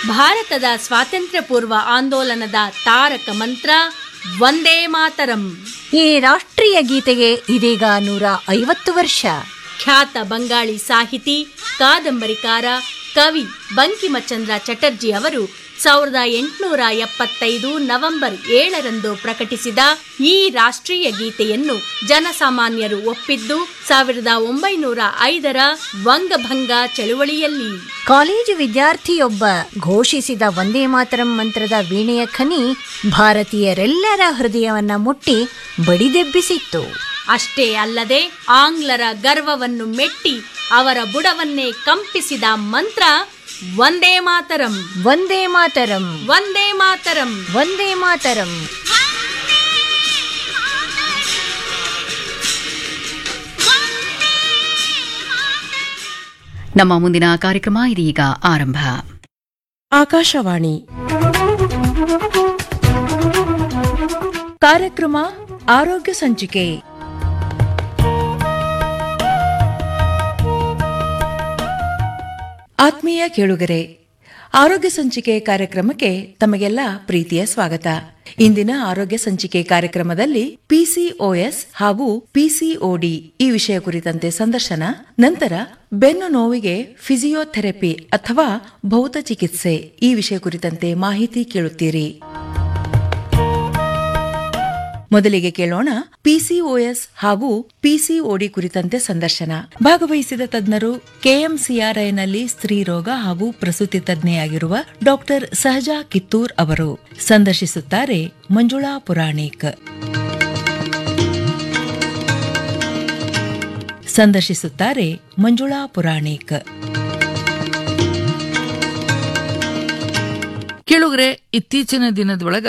ಭಾರತದ ಸ್ವಾತಂತ್ರ್ಯ ಪೂರ್ವ ಆಂದೋಲನದ ತಾರಕ ಮಂತ್ರ ವಂದೇ ಮಾತರಂ ಈ ರಾಷ್ಟ್ರೀಯ ಗೀತೆಗೆ ಇದೀಗ ನೂರ ಐವತ್ತು ವರ್ಷ ಖ್ಯಾತ ಬಂಗಾಳಿ ಸಾಹಿತಿ ಕಾದಂಬರಿಕಾರ ಕವಿ ಬಂಕಿಮಚಂದ್ರ ಚಟರ್ಜಿ ಅವರು ಸಾವಿರದ ಎಂಟುನೂರ ಎಪ್ಪತ್ತೈದು ನವೆಂಬರ್ ಏಳರಂದು ಪ್ರಕಟಿಸಿದ ಈ ರಾಷ್ಟ್ರೀಯ ಗೀತೆಯನ್ನು ಜನಸಾಮಾನ್ಯರು ಒಪ್ಪಿದ್ದು ಸಾವಿರದ ಒಂಬೈನೂರ ಐದರ ವಂಗಭಂಗ ಚಳುವಳಿಯಲ್ಲಿ ಕಾಲೇಜು ವಿದ್ಯಾರ್ಥಿಯೊಬ್ಬ ಘೋಷಿಸಿದ ವಂದೇ ಮಾತರಂ ಮಂತ್ರದ ವೀಣೆಯ ಖನಿ ಭಾರತೀಯರೆಲ್ಲರ ಹೃದಯವನ್ನ ಮುಟ್ಟಿ ಬಡಿದೆಬ್ಬಿಸಿತ್ತು ಅಷ್ಟೇ ಅಲ್ಲದೆ ಆಂಗ್ಲರ ಗರ್ವವನ್ನು ಮೆಟ್ಟಿ ಅವರ ಬುಡವನ್ನೇ ಕಂಪಿಸಿದ ಮಂತ್ರ ವಂದೇ ಮಾತರಂ ವಂದೇ ಮಾತರಂ ವಂದೇ ಮಾತರಂ ವಂದೇ ಮಾತರಂ ನಮ್ಮ ಮುಂದಿನ ಕಾರ್ಯಕ್ರಮ ಇದೀಗ ಆರಂಭ ಆಕಾಶವಾಣಿ ಕಾರ್ಯಕ್ರಮ ಆರೋಗ್ಯ ಸಂಚಿಕೆ ಆತ್ಮೀಯ ಕೇಳುಗರೆ ಆರೋಗ್ಯ ಸಂಚಿಕೆ ಕಾರ್ಯಕ್ರಮಕ್ಕೆ ತಮಗೆಲ್ಲ ಪ್ರೀತಿಯ ಸ್ವಾಗತ ಇಂದಿನ ಆರೋಗ್ಯ ಸಂಚಿಕೆ ಕಾರ್ಯಕ್ರಮದಲ್ಲಿ ಪಿಸಿಒಎಸ್ ಹಾಗೂ ಪಿಸಿಒಡಿ ಈ ವಿಷಯ ಕುರಿತಂತೆ ಸಂದರ್ಶನ ನಂತರ ಬೆನ್ನು ನೋವಿಗೆ ಫಿಸಿಯೋಥೆರಪಿ ಅಥವಾ ಭೌತ ಚಿಕಿತ್ಸೆ ಈ ವಿಷಯ ಕುರಿತಂತೆ ಮಾಹಿತಿ ಕೇಳುತ್ತೀರಿ ಮೊದಲಿಗೆ ಕೇಳೋಣ ಪಿಸಿಒಎಸ್ ಹಾಗೂ ಪಿಸಿಒಡಿ ಕುರಿತಂತೆ ಸಂದರ್ಶನ ಭಾಗವಹಿಸಿದ ತಜ್ಞರು ಕೆಎಂಸಿಆರ್ಐನಲ್ಲಿ ಸ್ತ್ರೀ ರೋಗ ಹಾಗೂ ಪ್ರಸೂತಿ ತಜ್ಞೆಯಾಗಿರುವ ಡಾಕ್ಟರ್ ಸಹಜಾ ಕಿತ್ತೂರ್ ಅವರು ಸಂದರ್ಶಿಸುತ್ತಾರೆ ಮಂಜುಳಾ ಪುರಾಣಿಕ್ ಸಂದರ್ಶಿಸುತ್ತಾರೆ ಮಂಜುಳಾ ಪುರಾಣಿಕ್ ಕೇಳುಗರೆ ಇತ್ತೀಚಿನ ದಿನದೊಳಗ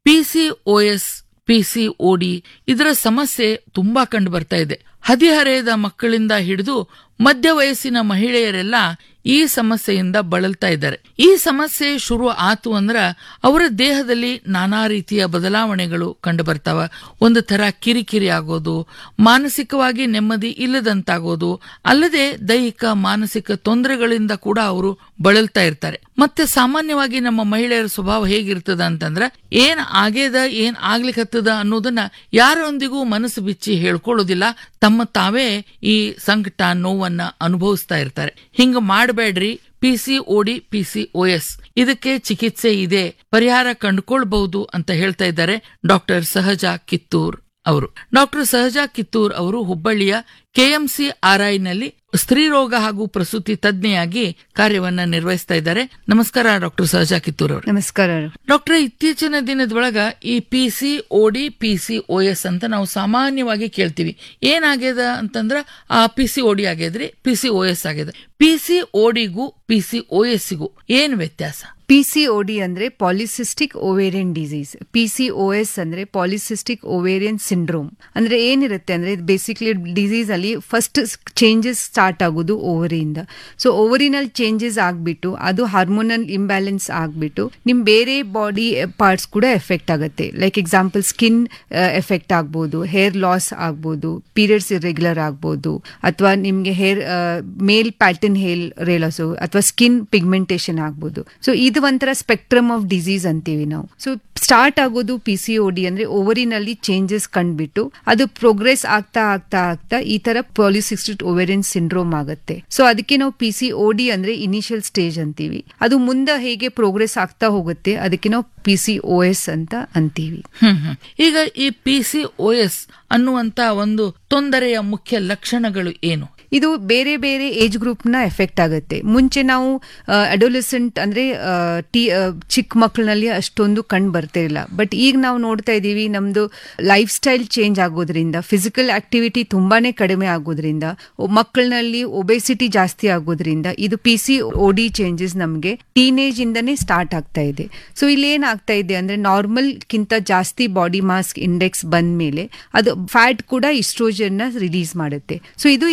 ಪಿಸಿಒಎಸ್ ಪಿಸಿಒಡಿ ಇದರ ಸಮಸ್ಯೆ ತುಂಬಾ ಕಂಡು ಬರ್ತಾ ಇದೆ ಹದಿಹರೆಯದ ಮಕ್ಕಳಿಂದ ಹಿಡಿದು ಮಧ್ಯ ವಯಸ್ಸಿನ ಮಹಿಳೆಯರೆಲ್ಲ ಈ ಸಮಸ್ಯೆಯಿಂದ ಬಳಲ್ತಾ ಇದ್ದಾರೆ ಈ ಸಮಸ್ಯೆ ಶುರು ಆತು ಅಂದ್ರ ಅವರ ದೇಹದಲ್ಲಿ ನಾನಾ ರೀತಿಯ ಬದಲಾವಣೆಗಳು ಕಂಡು ಬರ್ತಾವ ಒಂದು ತರ ಕಿರಿಕಿರಿ ಆಗೋದು ಮಾನಸಿಕವಾಗಿ ನೆಮ್ಮದಿ ಇಲ್ಲದಂತಾಗೋದು ಅಲ್ಲದೆ ದೈಹಿಕ ಮಾನಸಿಕ ತೊಂದರೆಗಳಿಂದ ಕೂಡ ಅವರು ಬಳಲ್ತಾ ಇರ್ತಾರೆ ಮತ್ತೆ ಸಾಮಾನ್ಯವಾಗಿ ನಮ್ಮ ಮಹಿಳೆಯರ ಸ್ವಭಾವ ಹೇಗಿರ್ತದ ಅಂತಂದ್ರ ಏನ್ ಆಗೇದ ಏನ್ ಆಗ್ಲಿಕ್ಕತ್ತದ ಅನ್ನೋದನ್ನ ಯಾರೊಂದಿಗೂ ಮನಸ್ಸು ಬಿಚ್ಚಿ ಹೇಳ್ಕೊಳ್ಳೋದಿಲ್ಲ ತಮ್ಮ ತಾವೇ ಈ ಸಂಕಟ ನೋವನ್ನ ಅನುಭವಿಸ್ತಾ ಇರ್ತಾರೆ ಹಿಂಗ ಮಾಡಬೇಡ್ರಿ ಪಿಸಿ ಓಡಿ ಪಿಸಿ ಎಸ್ ಇದಕ್ಕೆ ಚಿಕಿತ್ಸೆ ಇದೆ ಪರಿಹಾರ ಕಂಡುಕೊಳ್ಬಹುದು ಅಂತ ಹೇಳ್ತಾ ಇದ್ದಾರೆ ಡಾಕ್ಟರ್ ಸಹಜಾ ಕಿತ್ತೂರ್ ಅವರು ಡಾಕ್ಟರ್ ಸಹಜಾ ಕಿತ್ತೂರ್ ಅವರು ಹುಬ್ಬಳ್ಳಿಯ ಕೆಎಂಸಿ ನಲ್ಲಿ ಸ್ತ್ರೀ ರೋಗ ಹಾಗೂ ಪ್ರಸೂತಿ ತಜ್ಞೆಯಾಗಿ ಕಾರ್ಯವನ್ನ ನಿರ್ವಹಿಸ್ತಾ ಇದ್ದಾರೆ ನಮಸ್ಕಾರ ಡಾಕ್ಟರ್ ಸಹಜಾ ಕಿತ್ತೂರ್ ಅವರು ನಮಸ್ಕಾರ ಡಾಕ್ಟರ್ ಇತ್ತೀಚಿನ ದಿನದೊಳಗ ಈ P C O D P C O S ಅಂತ ನಾವು ಸಾಮಾನ್ಯವಾಗಿ ಕೇಳ್ತೀವಿ ಏನಾಗ್ಯದ ಅಂತಂದ್ರ ಆ ಪಿ ಸಿ ಓಡಿ ಆಗ್ಯದ್ರಿ ಪಿ ಸಿ ಓ ಎಸ್ ಆಗ್ಯದ ಪಿ ಸಿ ಓಡಿಗೂ ಪಿ ಸಿ ಓ ಎಸ್ಗೂ ಏನ್ ವ್ಯತ್ಯಾಸ ಪಿಸಿಒಡಿ ಅಂದ್ರೆ ಪಾಲಿಸಿಸ್ಟಿಕ್ ಓವೇರಿಯನ್ ಡಿಸೀಸ್ ಪಿಸಿಒಎಸ್ ಅಂದ್ರೆ ಪಾಲಿಸಿಸ್ಟಿಕ್ ಓವೇರಿಯನ್ ಸಿಂಡ್ರೋಮ್ ಅಂದ್ರೆ ಏನಿರುತ್ತೆ ಅಂದ್ರೆ ಬೇಸಿಕ್ಲಿ ಡಿಸೀಸ್ ಅಲ್ಲಿ ಫಸ್ಟ್ ಚೇಂಜಸ್ ಸ್ಟಾರ್ಟ್ ಆಗೋದು ಓವರಿಯಿಂದ ಸೊ ಓವರಿನಲ್ಲಿ ಚೇಂಜಸ್ ಆಗ್ಬಿಟ್ಟು ಅದು ಹಾರ್ಮೋನಲ್ ಇಂಬ್ಯಾಲೆನ್ಸ್ ಆಗ್ಬಿಟ್ಟು ನಿಮ್ ಬೇರೆ ಬಾಡಿ ಪಾರ್ಟ್ಸ್ ಕೂಡ ಎಫೆಕ್ಟ್ ಆಗುತ್ತೆ ಲೈಕ್ ಎಕ್ಸಾಂಪಲ್ ಸ್ಕಿನ್ ಎಫೆಕ್ಟ್ ಆಗ್ಬೋದು ಹೇರ್ ಲಾಸ್ ಆಗ್ಬೋದು ಪೀರಿಯಡ್ಸ್ ಇರೆಗ್ಯುಲರ್ ಆಗ್ಬೋದು ಅಥವಾ ನಿಮ್ಗೆ ಹೇರ್ ಮೇಲ್ ಪ್ಯಾಟರ್ನ್ ಹೇರ್ ರೇಲಾಸು ಅಥವಾ ಸ್ಕಿನ್ ಪಿಗ್ಮೆಂಟೇಷನ್ ಆಗ್ಬೋದು ಸೊ ಇದು ಒಂಥರ ಸ್ಪೆಕ್ಟ್ರಮ್ ಆಫ್ ಡಿಸೀಸ್ ಅಂತೀವಿ ನಾವು ಸೊ ಸ್ಟಾರ್ಟ್ ಆಗೋದು ಪಿ ಸಿ ಒ ಡಿ ಅಂದ್ರೆ ಓವರಿನಲ್ಲಿ ಚೇಂಜಸ್ ಕಂಡ್ಬಿಟ್ಟು ಅದು ಪ್ರೋಗ್ರೆಸ್ ಆಗ್ತಾ ಆಗ್ತಾ ಆಗ್ತಾ ಈ ತರ ಪಾಲಿಸಿಸ್ಟಿಕ್ ಓವೆರಿಯನ್ ಸಿಂಡ್ರೋಮ್ ಆಗುತ್ತೆ ಸೊ ಅದಕ್ಕೆ ನಾವು ಪಿ ಸಿ ಒ ಡಿ ಅಂದ್ರೆ ಇನಿಷಿಯಲ್ ಸ್ಟೇಜ್ ಅಂತೀವಿ ಅದು ಮುಂದೆ ಹೇಗೆ ಪ್ರೋಗ್ರೆಸ್ ಆಗ್ತಾ ಹೋಗುತ್ತೆ ಅದಕ್ಕೆ ನಾವು ಪಿ ಸಿ ಒ ಎಸ್ ಅಂತ ಅಂತೀವಿ ಹ್ಮ್ ಹ್ಮ್ ಈಗ ಈ ಪಿ ಸಿ ಓ ಎಸ್ ಅನ್ನುವಂತ ಒಂದು ತೊಂದರೆಯ ಮುಖ್ಯ ಲಕ್ಷಣಗಳು ಏನು ಇದು ಬೇರೆ ಬೇರೆ ಏಜ್ ಗ್ರೂಪ್ ನ ಎಫೆಕ್ಟ್ ಆಗುತ್ತೆ ಮುಂಚೆ ನಾವು ಅಡೋಲೆಸೆಂಟ್ ಅಂದ್ರೆ ಆ, ಟಿ ಆ, ಚಿಕ್ಕ ಮಕ್ಕಳಲ್ಲಿ ಅಷ್ಟೊಂದು ಕಂಡು ಬರ್ತಿರಲಿಲ್ಲ ಬಟ್ ಈಗ ನಾವು ನೋಡ್ತಾ ಇದೀವಿ ನಮ್ದು ಲೈಫ್ ಸ್ಟೈಲ್ ಚೇಂಜ್ ಆಗೋದ್ರಿಂದ ಫಿಸಿಕಲ್ ಆಕ್ಟಿವಿಟಿ ತುಂಬಾನೇ ಕಡಿಮೆ ಆಗೋದ್ರಿಂದ ಮಕ್ಕಳಲ್ಲಿ ಒಬೆಸಿಟಿ ಜಾಸ್ತಿ ಆಗೋದ್ರಿಂದ ಇದು ಪಿ ಸಿ ಡಿ ಚೇಂಜಸ್ ನಮಗೆ ಟೀನೇಜ್ ಇಂದನೇ ಸ್ಟಾರ್ಟ್ ಆಗ್ತಾ ಇದೆ ಸೊ ಇಲ್ಲಿ ಏನಾಗ್ತಾ ಇದೆ ಅಂದ್ರೆ ನಾರ್ಮಲ್ ಕಿಂತ ಜಾಸ್ತಿ ಬಾಡಿ ಮಾಸ್ ಇಂಡೆಕ್ಸ್ ಬಂದ ಮೇಲೆ ಅದು ಫ್ಯಾಟ್ ಕೂಡ ಇಸ್ಟ್ರೋಜನ್ ನ ರಿಲೀಸ್ ಮಾಡುತ್ತೆ ಸೊ ಇದು ಇಸ್ಟ್ರೋಜನ್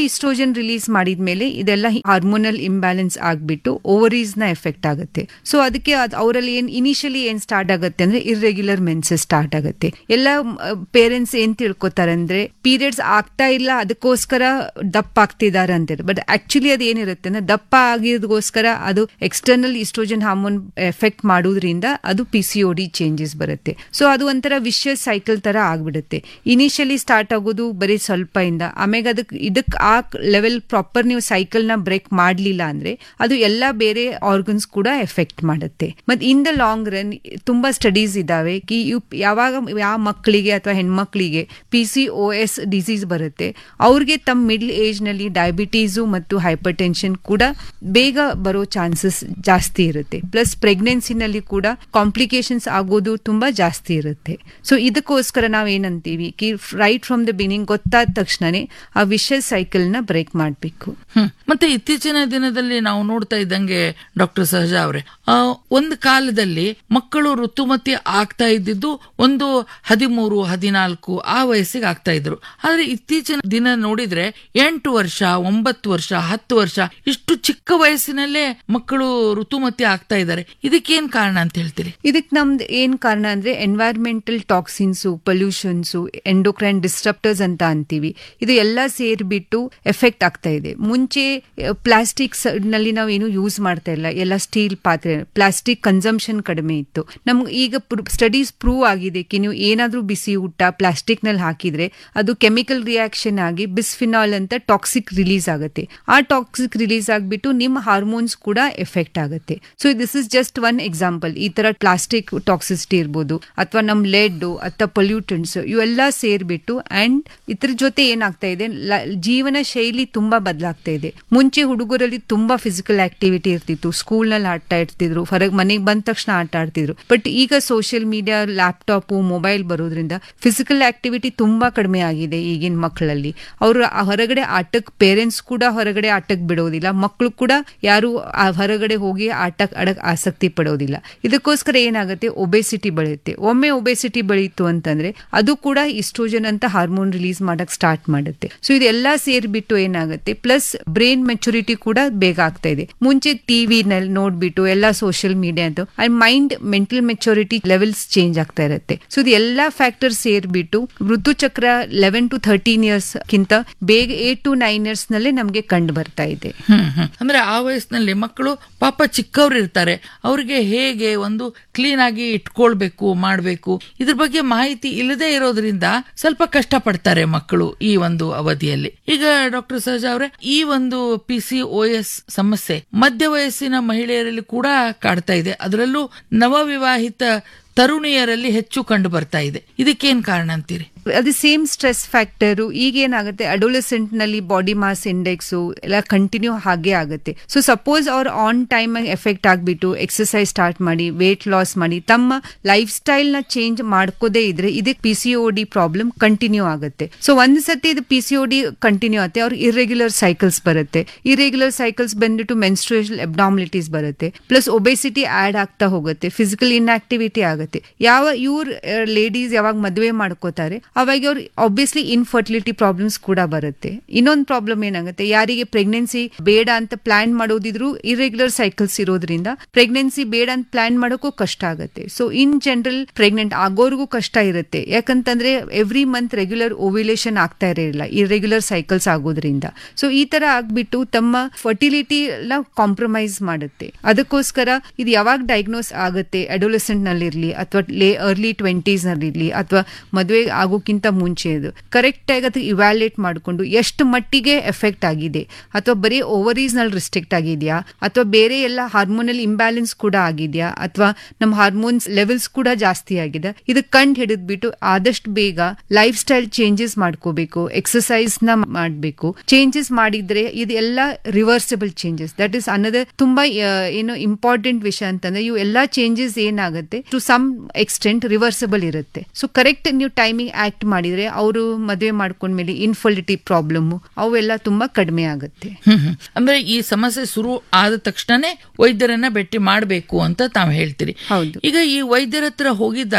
ಈಸ್ಟ್ರೋಜನ್ ರಿಲೀಸ್ ಮಾಡಿದ್ಮೇಲೆ ಇದೆಲ್ಲ ಹಾರ್ಮೋನಲ್ ಇಂಬ್ಯಾಲೆನ್ಸ್ ಆಗ್ಬಿಟ್ಟು ಓವರೀಸ್ ನ ಎಫೆಕ್ಟ್ ಆಗುತ್ತೆ ಸೊ ಅದಕ್ಕೆ ಅದ್- ಅವರಲ್ಲಿ ಏನ್ ಇನಿಷಿಯಲಿ ಏನ್ ಸ್ಟಾರ್ಟ್ ಆಗುತ್ತೆ ಅಂದ್ರೆ ಇರ್ರೆಗ್ಯುಲರ್ ಮೆನ್ಸಸ್ ಸ್ಟಾರ್ಟ್ ಆಗುತ್ತೆ ಎಲ್ಲ ಪೇರೆಂಟ್ಸ್ ಏನ್ ತಿಳ್ಕೊತಾರೆ ಅಂದ್ರೆ ಪೀರಿಯಡ್ಸ್ ಆಗ್ತಾ ಇಲ್ಲ ಅದಕ್ಕೋಸ್ಕರ ದಪ್ಪ ಆಗ್ತಿದ್ದಾರೆ ಅಂತಾರೆ ಬಟ್ ಆಕ್ಚುಲಿ ಅದು ಏನಿರುತ್ತೆ ಅಂದ್ರೆ ದಪ್ಪ ಆಗಿರೋದಕ್ಕೋಸ್ಕರ ಅದು ಎಕ್ಸ್ಟರ್ನಲ್ ಇಸ್ಟ್ರೋಜನ್ ಹಾರ್ಮೋನ್ ಎಫೆಕ್ಟ್ ಮಾಡೋದ್ರಿಂದ ಅದು ಪಿ ಸಿ ಡಿ ಚೇಂಜಸ್ ಬರುತ್ತೆ ಸೊ ಅದು ಒಂಥರ ವಿಷಯಸ್ ಸೈಕಲ್ ತರ ಆಗ್ಬಿಡುತ್ತೆ ಇನಿಷಿಯಲಿ ಸ್ಟಾರ್ಟ್ ಆಗೋದು ಬರೀ ಸ್ವಲ್ಪ ಇಂದ ಆಮೇಲೆ ಅದಕ್ಕೆ ಇದಕ್ಕೆ ಆ ಲೆವೆಲ್ ಪ್ರಾಪರ್ ನೀವು ಸೈಕಲ್ ನ ಬ್ರೇಕ್ ಮಾಡ್ಲಿಲ್ಲ ಅಂದ್ರೆ ಅದು ಎಲ್ಲ ಬೇರೆ ಆರ್ಗನ್ಸ್ ಕೂಡ ಎಫೆಕ್ಟ್ ಮಾಡುತ್ತೆ ಮತ್ತೆ ಇನ್ ದ ಲಾಂಗ್ ರನ್ ತುಂಬಾ ಸ್ಟಡೀಸ್ ಇದಾವೆ ಕಿ ಇವ್ ಯಾವಾಗ ಯಾವ ಮಕ್ಕಳಿಗೆ ಅಥವಾ ಹೆಣ್ಮಕ್ಳಿಗೆ P C O S disease ಬರುತ್ತೆ ಅವ್ರಿಗೆ ತಮ್ಮ ಮಿಡ್ಲ್ ಏಜ್ ನಲ್ಲಿ ಡಯಾಬಿಟೀಸು ಮತ್ತು ಹೈಪರ್ ಟೆನ್ಷನ್ ಕೂಡ ಬೇಗ ಬರೋ ಚಾನ್ಸಸ್ ಜಾಸ್ತಿ ಇರುತ್ತೆ ಪ್ಲಸ್ ಪ್ರೆಗ್ನೆನ್ಸಿನಲ್ಲಿ ಕೂಡ ಕಾಂಪ್ಲಿಕೇಶನ್ಸ್ ಆಗೋದು ತುಂಬಾ ಜಾಸ್ತಿ ಇರುತ್ತೆ ಸೊ ಇದಕ್ಕೋಸ್ಕರ ನಾವ್ ಏನಂತೀವಿ ಕಿ ರೈಟ್ ಫ್ರಮ್ ದ ಬಿನಿಂಗ್ ಗೊತ್ತಾದ ತಕ್ಷಣನೇ ಆ ವಿಷಸ್ ಸೈಕಲ್ ನ ಬ್ರೇಕ್ ಮಾಡಬೇಕು ಹ್ಮ್ ಮತ್ತೆ ಇತ್ತೀಚಿನ ದಿನದಲ್ಲಿ ನಾವು ನೋಡ್ತಾ ಇದ್ದಂಗೆ ಡಾಕ್ಟರ್ ಸಹಜಾ ಅವರೇ ಆ, ಒಂದು ಕಾಲದಲ್ಲಿ ಮಕ್ಕಳು ಋತುಮತಿ ಆಗ್ತಾ ಇದ್ದಿದ್ದು ಒಂದು ಹದಿಮೂರು ಹದಿನಾಲ್ಕು ಆ ವಯಸ್ಸಿಗೆ ಆಗ್ತಾ ಇದ್ರು ಆದ್ರೆ ಇತ್ತೀಚಿನ ದಿನ ನೋಡಿದ್ರೆ ಎಂಟು ವರ್ಷ ಒಂಬತ್ತು ವರ್ಷ ಹತ್ತು ವರ್ಷ ಇಷ್ಟು ಚಿಕ್ಕ ವಯಸ್ಸಿನಲ್ಲೇ ಮಕ್ಕಳು ಋತುಮತಿ ಆಗ್ತಾ ಇದ್ದಾರೆ ಇದಕ್ಕೇನ್ ಕಾರಣ ಅಂತ ಹೇಳ್ತೀರಿ ಇದಕ್ಕೆ ನಮ್ದು ಏನ್ ಕಾರಣ ಅಂದ್ರೆ environmental toxins pollutions endocrine disruptors ಅಂತ ಅಂತೀವಿ ಇದು ಎಲ್ಲ ಸೇರ್ಬಿಟ್ಟು ಎಫೆಕ್ಟ್ ಆಗ್ತಾ ಇದೆ ಮುಂಚೆ ಪ್ಲಾಸ್ಟಿಕ್ ನಲ್ಲಿ ನಾವು ಏನು ಯೂಸ್ ಮಾಡ್ತಾ ಇಲ್ಲ ಎಲ್ಲ ಸ್ಟೀಲ್ ಪಾತ್ರೆ ಪ್ಲಾಸ್ಟಿಕ್ ಕನ್ಸಂಪ್ಷನ್ ಕಡಿಮೆ ಇತ್ತು ನಮ್ಗೆ ಈಗ ಸ್ಟಡೀಸ್ ಪ್ರೂವ್ ಆಗಿದೆ ಕಿ ನೀವು ಏನಾದ್ರೂ ಬಿಸಿ ಊಟ ಪ್ಲಾಸ್ಟಿಕ್ ನಲ್ಲಿ ಹಾಕಿದ್ರೆ ಅದು ಕೆಮಿಕಲ್ ರಿಯಾಕ್ಷನ್ ಆಗಿ ಬಿಸ್ಫಿನಾಲ್ ಅಂತ ಟಾಕ್ಸಿಕ್ ರಿಲೀಸ್ ಆಗುತ್ತೆ ಆ ಟಾಕ್ಸಿಕ್ ರಿಲೀಸ್ ಆಗ್ಬಿಟ್ಟು ನಿಮ್ಮ ಹಾರ್ಮೋನ್ಸ್ ಕೂಡ ಎಫೆಕ್ಟ್ ಆಗುತ್ತೆ so this is just one example ಈ ತರ ಪ್ಲಾಸ್ಟಿಕ್ ಟಾಕ್ಸಿಸಿಟಿ ಇರ್ಬೋದು ಅಥವಾ ನಮ್ ಲೆಡ್ ಅಥವಾ ಪೊಲ್ಯೂಟೆಂಟ್ಸ್ ಇವೆಲ್ಲ ಸೇರ್ಬಿಟ್ಟು ಅಂಡ್ ಇದ್ರ ಜೊತೆ ಏನಾಗ್ತಾ ಇದೆ ಲ- ಜೀವನ ಶೈಲಿ ತುಂಬಾ ಬದಲಾಗ್ತಾ ಇದೆ ಮುಂಚೆ ಹುಡುಗರಲ್ಲಿ ತುಂಬಾ ಫಿಸಿಕಲ್ ಆಕ್ಟಿವಿಟಿ ಇರ್ತಿತ್ತು ಸ್ಕೂಲ್ ನಲ್ಲಿ ಆಟ ಇರ್ತಿದ್ರು ಹೊರಗೆ ಮನೆಗೆ ಬಂದ ತಕ್ಷಣ ಆಟ ಆಡ್ತಿದ್ರು ಬಟ್ ಈಗ ಸೋಷಿಯಲ್ ಮೀಡಿಯಾ ಲ್ಯಾಪ್ಟಾಪ್ ಮೊಬೈಲ್ ಬರೋದ್ರಿಂದ ಫಿಸಿಕಲ್ ಆಕ್ಟಿವಿಟಿ ತುಂಬಾ ಕಡಿಮೆ ಆಗಿದೆ ಈಗಿನ ಮಕ್ಕಳಲ್ಲಿ ಅವರು ಹೊರಗಡೆ ಆಟಕ್ಕೆ ಪೇರೆಂಟ್ಸ್ ಕೂಡ ಹೊರಗಡೆ ಆಟಕ್ಕೆ ಬಿಡೋದಿಲ್ಲ ಮಕ್ಕಳು ಕೂಡ ಯಾರು ಆ ಹೊರಗಡೆ ಹೋಗಿ ಆಟ ಆಡಕ್ ಆಸಕ್ತಿ ಪಡೋದಿಲ್ಲ ಇದಕ್ಕೋಸ್ಕರ ಏನಾಗುತ್ತೆ ಒಬೆಸಿಟಿ ಬೆಳೆಯುತ್ತೆ ಒಮ್ಮೆ ಒಬೆಸಿಟಿ ಬೆಳೀತು ಅಂತಂದ್ರೆ ಅದು ಕೂಡ ಇಸ್ಟ್ರೋಜನ್ ಅಂತ ಹಾರ್ಮೋನ್ ರಿಲೀಸ್ ಮಾಡಕ್ ಸ್ಟಾರ್ಟ್ ಮಾಡುತ್ತೆ ಸೊ ಇದೆಲ್ಲ ಸೇರ್ಬಿಟ್ಟು ಏನಾಗುತ್ತೆ ಪ್ಲಸ್ ಬ್ರೈನ್ ಮೆಚುರಿಟಿ ಕೂಡ ಬೇಗ ಆಗ್ತಾ ಇದೆ ಮುಂಚೆ ಟಿವಿ ನಲ್ಲಿ ನೋಡ್ಬಿಟ್ಟು ಎಲ್ಲ ಸೋಷಿಯಲ್ ಮೀಡಿಯಾ ಅಂತ mind mental maturity levels change ಆಗ್ತಾ ಇರುತ್ತೆ ಸೊ ಇದು ಎಲ್ಲಾ ಫ್ಯಾಕ್ಟರ್ ಸೇರ್ಬಿಟ್ಟು ಋತುಚಕ್ರ ಲೆವೆನ್ ಟು ಥರ್ಟೀನ್ ಇಯರ್ಸ್ ಕಿಂತ ಬೇಗ ಏಟ್ ಟು ನೈನ್ ಇಯರ್ಸ್ ನಲ್ಲೇ ನಮಗೆ ಕಂಡು ಬರ್ತಾ ಇದೆ ಹ್ಮ್ ಹ್ಮ್. ಅಂದ್ರೆ ಆ ವಯಸ್ಸಿನಲ್ಲಿ ಮಕ್ಕಳು ಪಾಪ ಚಿಕ್ಕವ್ರು ಇರ್ತಾರೆ ಅವ್ರಿಗೆ ಹೇಗೆ ಒಂದು ಕ್ಲೀನ್ ಆಗಿ ಇಟ್ಕೊಳ್ಬೇಕು ಮಾಡ್ಬೇಕು ಇದ್ರ ಬಗ್ಗೆ ಮಾಹಿತಿ ಇಲ್ಲದೆ ಇರೋದ್ರಿಂದ ಸ್ವಲ್ಪ ಕಷ್ಟ ಪಡ್ತಾರೆ ಮಕ್ಕಳು ಈ ಒಂದು ಅವಧಿಯಲ್ಲಿ ಈಗ ಡಾಕ್ಟರ್ ಸಹಜಾ ಅವರೇ ಈ ಒಂದು ಪಿ ಸಿ ಓ ಎಸ್ ಸಮಸ್ಯೆ ಮಧ್ಯ ವಯಸ್ಸಿನ ಮಹಿಳೆಯರಲ್ಲಿ ಕೂಡ ಕಾಡ್ತಾ ಇದೆ ಅದರಲ್ಲೂ ನವವಿವಾಹಿತ ತರುಣಿಯರಲ್ಲಿ ಹೆಚ್ಚು ಕಂಡು ಬರ್ತಾ ಇದೆ ಇದಕ್ಕೇನ್ ಕಾರಣ ಅಂತೀರಿ ಅದು ಸೇಮ್ ಸ್ಟ್ರೆಸ್ ಫ್ಯಾಕ್ಟರು ಈಗ ಏನಾಗುತ್ತೆ ಅಡೋಲೆಸೆಂಟ್ ನಲ್ಲಿ ಬಾಡಿ ಮಾಸ್ ಇಂಡೆಕ್ಸ್ ಎಲ್ಲ ಕಂಟಿನ್ಯೂ ಹಾಗೆ ಆಗುತ್ತೆ ಸೊ ಸಪೋಸ್ ಅವ್ರು ಆನ್ ಟೈಮ್ ಎಫೆಕ್ಟ್ ಆಗ್ಬಿಟ್ಟು ಎಕ್ಸರ್ಸೈಸ್ ಸ್ಟಾರ್ಟ್ ಮಾಡಿ ವೇಟ್ ಲಾಸ್ ಮಾಡಿ ತಮ್ಮ ಲೈಫ್ ಸ್ಟೈಲ್ ನ ಚೇಂಜ್ ಮಾಡ್ಕೋದೇ ಇದ್ರೆ ಇದಕ್ಕೆ P C O D problem continue ಆಗುತ್ತೆ ಸೊ ಒಂದ್ ಸತಿ ಇದು P C O D continue ಆಗುತ್ತೆ ಅವ್ರಿಗೆ ಇರೆಗ್ಯುಲರ್ ಸೈಕಲ್ಸ್ ಬರುತ್ತೆ ಇರೆಗ್ಯುಲರ್ ಸೈಕಲ್ಸ್ ಬಂದ್ಬಿಟ್ಟು ಮೆನ್ಸ್ಟ್ರೇಷನ್ ಅಬ್ನಾಮಿಲಿಟೀಸ್ ಬರುತ್ತೆ ಪ್ಲಸ್ ಒಬೆಸಿಟಿ ಆಡ್ ಆಗ್ತಾ ಹೋಗುತ್ತೆ ಫಿಸಿಕಲ್ ಇನ್ಆಕ್ಟಿವಿಟಿ ಆಗುತ್ತೆ ಯಾವ ಇವ್ರ ಲೇಡೀಸ್ ಯಾವಾಗ ಮದುವೆ ಮಾಡ್ಕೋತಾರೆ ಅವಾಗ ಅವ್ರು ಆಬ್ವಿಯಸ್ಲಿ ಇನ್ಫರ್ಟಿಲಿಟಿ ಪ್ರಾಬ್ಲಮ್ಸ್ ಕೂಡ ಬರುತ್ತೆ ಇನ್ನೊಂದು ಪ್ರಾಬ್ಲಮ್ ಏನಾಗುತ್ತೆ ಯಾರಿಗೆ ಪ್ರೆಗ್ನೆನ್ಸಿ ಬೇಡ ಅಂತ ಪ್ಲಾನ್ ಮಾಡೋದಿದ್ರು ಇರೆಗ್ಯುಲರ್ ಸೈಕಲ್ಸ್ ಇರೋದ್ರಿಂದ ಪ್ರೆಗ್ನೆನ್ಸಿ ಬೇಡ ಅಂತ ಪ್ಲಾನ್ ಮಾಡೋಕ್ಕೂ ಕಷ್ಟ ಆಗುತ್ತೆ ಸೊ ಇನ್ ಜನರಲ್ ಪ್ರೆಗ್ನೆಂಟ್ ಆಗೋರ್ಗೂ ಕಷ್ಟ ಇರುತ್ತೆ ಯಾಕಂತಂದ್ರೆ ಎವ್ರಿ ಮಂತ್ ರೆಗ್ಯುಲರ್ ಓವ್ಯುಲೇಷನ್ ಆಗ್ತಾ ಇರಲಿಲ್ಲ ಇರೆಗ್ಯುಲರ್ ಸೈಕಲ್ಸ್ ಆಗೋದ್ರಿಂದ ಸೊ ಈ ತರ ಆಗ್ಬಿಟ್ಟು ತಮ್ಮ ಫರ್ಟಿಲಿಟಿ ನ ಕಾಂಪ್ರಮೈಸ್ ಮಾಡುತ್ತೆ ಅದಕ್ಕೋಸ್ಕರ ಇದು ಯಾವಾಗ ಡಯಾಗ್ನೋಸ್ ಆಗುತ್ತೆ ಅಡೋಲೆಸೆಂಟ್ ನಲ್ಲಿರ್ಲಿ ಅಥವಾ ಲೇ ಅರ್ಲಿ ಟ್ವೆಂಟೀಸ್ ನಲ್ಲಿರ್ಲಿ ಅಥವಾ ಮದುವೆ ಆಗೋಕ್ಕಿಂತ ಮುಂಚೆ ಇದು ಕರೆಕ್ಟ್ ಆಗಿ ಅದಕ್ಕೆ ಇವ್ಯಾಲ್ಯೂಯೇಟ್ ಮಾಡಿಕೊಂಡು ಎಷ್ಟು ಮಟ್ಟಿಗೆ ಎಫೆಕ್ಟ್ ಆಗಿದೆ ಅಥವಾ ಬರೀ ಓವರೀಸ್ ನಲ್ಲಿ ರಿಸ್ಟ್ರಿಕ್ಟ್ ಆಗಿದೆಯಾ ಅಥವಾ ಬೇರೆ ಎಲ್ಲ ಹಾರ್ಮೋನಲ್ ಇಂಬ್ಯಾಲೆನ್ಸ್ ಕೂಡ ಆಗಿದೆಯಾ ಅಥವಾ ನಮ್ಮ ಹಾರ್ಮೋನ್ಸ್ ಲೆವೆಲ್ಸ್ ಕೂಡ ಜಾಸ್ತಿ ಆಗಿದೆ ಇದಕ್ಕೆ ಕಂಡು ಹಿಡಿದ್ಬಿಟ್ಟು ಆದಷ್ಟು ಬೇಗ ಲೈಫ್ ಸ್ಟೈಲ್ ಚೇಂಜಸ್ ಮಾಡ್ಕೋಬೇಕು ಎಕ್ಸಸೈಸ್ ನ ಮಾಡಬೇಕು ಚೇಂಜಸ್ ಮಾಡಿದ್ರೆ ಇದೆಲ್ಲ ರಿವರ್ಸಿಬಲ್ ಚೇಂಜಸ್ ದಟ್ ಇಸ್ ಅನ್ನೋದು ತುಂಬಾ ಆ, ಏನು ಇಂಪಾರ್ಟೆಂಟ್ ವಿಷಯ ಅಂತಂದ್ರೆ ಇವು ಎಲ್ಲಾ ಚೇಂಜಸ್ ಏನಾಗುತ್ತೆ ಟು ಸಮ್ ಎಕ್ಸ್ಟೆಂಟ್ ರಿವರ್ಸಿಬಲ್ ಇರುತ್ತೆ ಸೊ ಕರೆಕ್ಟ್ ನೀವು ಟೈಮಿಂಗ್ ಆಕ್ಟ್ ಮಾಡಿದ್ರೆ ಅವರು ಮದುವೆ ಮಾಡ್ಕೊಂಡ್ಮೇಲೆ ಇನ್ಫರ್ಟಿಲಿಟಿ ಪ್ರಾಬ್ಲಮ್ ಅವೆಲ್ಲ ತುಂಬಾ ಕಡಿಮೆ ಆಗುತ್ತೆ ಹ್ಮ್ ಹ್ಮ್. ಅಂದ್ರೆ ಈ ಸಮಸ್ಯೆ ಶುರು ಆದ ತಕ್ಷಣನೇ ವೈದ್ಯರನ್ನ ಭೇಟಿ ಮಾಡಬೇಕು ಅಂತ ತಾವು ಹೇಳ್ತೀರಿ ಹೌದು. ಈಗ ಈ ವೈದ್ಯರ ಹತ್ರ ಹೋಗಿದ್ದಾಗ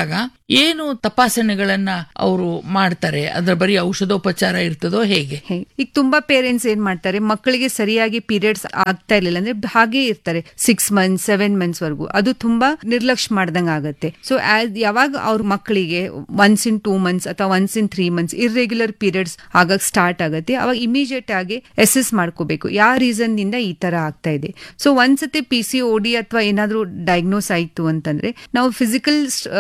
ಏನು ತಪಾಸಣೆಗಳನ್ನ ಅವರು ಮಾಡ್ತಾರೆ ಅದ್ರ ಬರೀ ಔಷಧೋಪಚಾರ ಇರ್ತದೋ ಹೇಗೆ ಹೇ, ಈಗ ತುಂಬಾ ಪೇರೆಂಟ್ಸ್ ಏನ್ ಮಾಡ್ತಾರೆ ಮಕ್ಕಳಿಗೆ ಸರಿಯಾಗಿ ಪೀರಿಯಡ್ಸ್ ಆಗ್ತಾ ಇರ್ಲಿಲ್ಲ ಅಂದ್ರೆ ಹಾಗೆ ಇರ್ತಾರೆ ಸಿಕ್ಸ್ ಮಂತ್ಸ್ ಸೆವೆನ್ ಮಂತ್ಸ್ ವರೆಗೂ ಅದು ತುಂಬಾ ನಿರ್ಲಕ್ಷ್ಯ ಮಾಡ್ದಂಗ ಆಗತ್ತೆ ಸೊ ಯಾವಾಗ ಅವ್ರ ಮಕ್ಕಳಿಗೆ ಒನ್ಸ್ ಇನ್ ಟೂ ಮಂತ್ಸ್ ಅಥವಾ once in three months irregular periods ಆಗಕ್ ಸ್ಟಾರ್ಟ್ ಆಗುತ್ತೆ ಅವಾಗ ಇಮಿಡಿಯೇಟ್ ಆಗಿ ಎಸೆಸ್ ಮಾಡ್ಕೋಬೇಕು ಯಾವ ರೀಸನ್ ನಿಂದ ಈ ತರ ಆಗ್ತಾ ಇದೆ ಸೊ ಒಂದ್ಸತಿ ಪಿ ಸಿ ಓ ಡಿ ಅಥವಾ ಏನಾದ್ರೂ ಡಯಾಗ್ನೋಸ್ ಆಯ್ತು ಅಂತಂದ್ರೆ ನಾವು ಫಿಸಿಕಲ್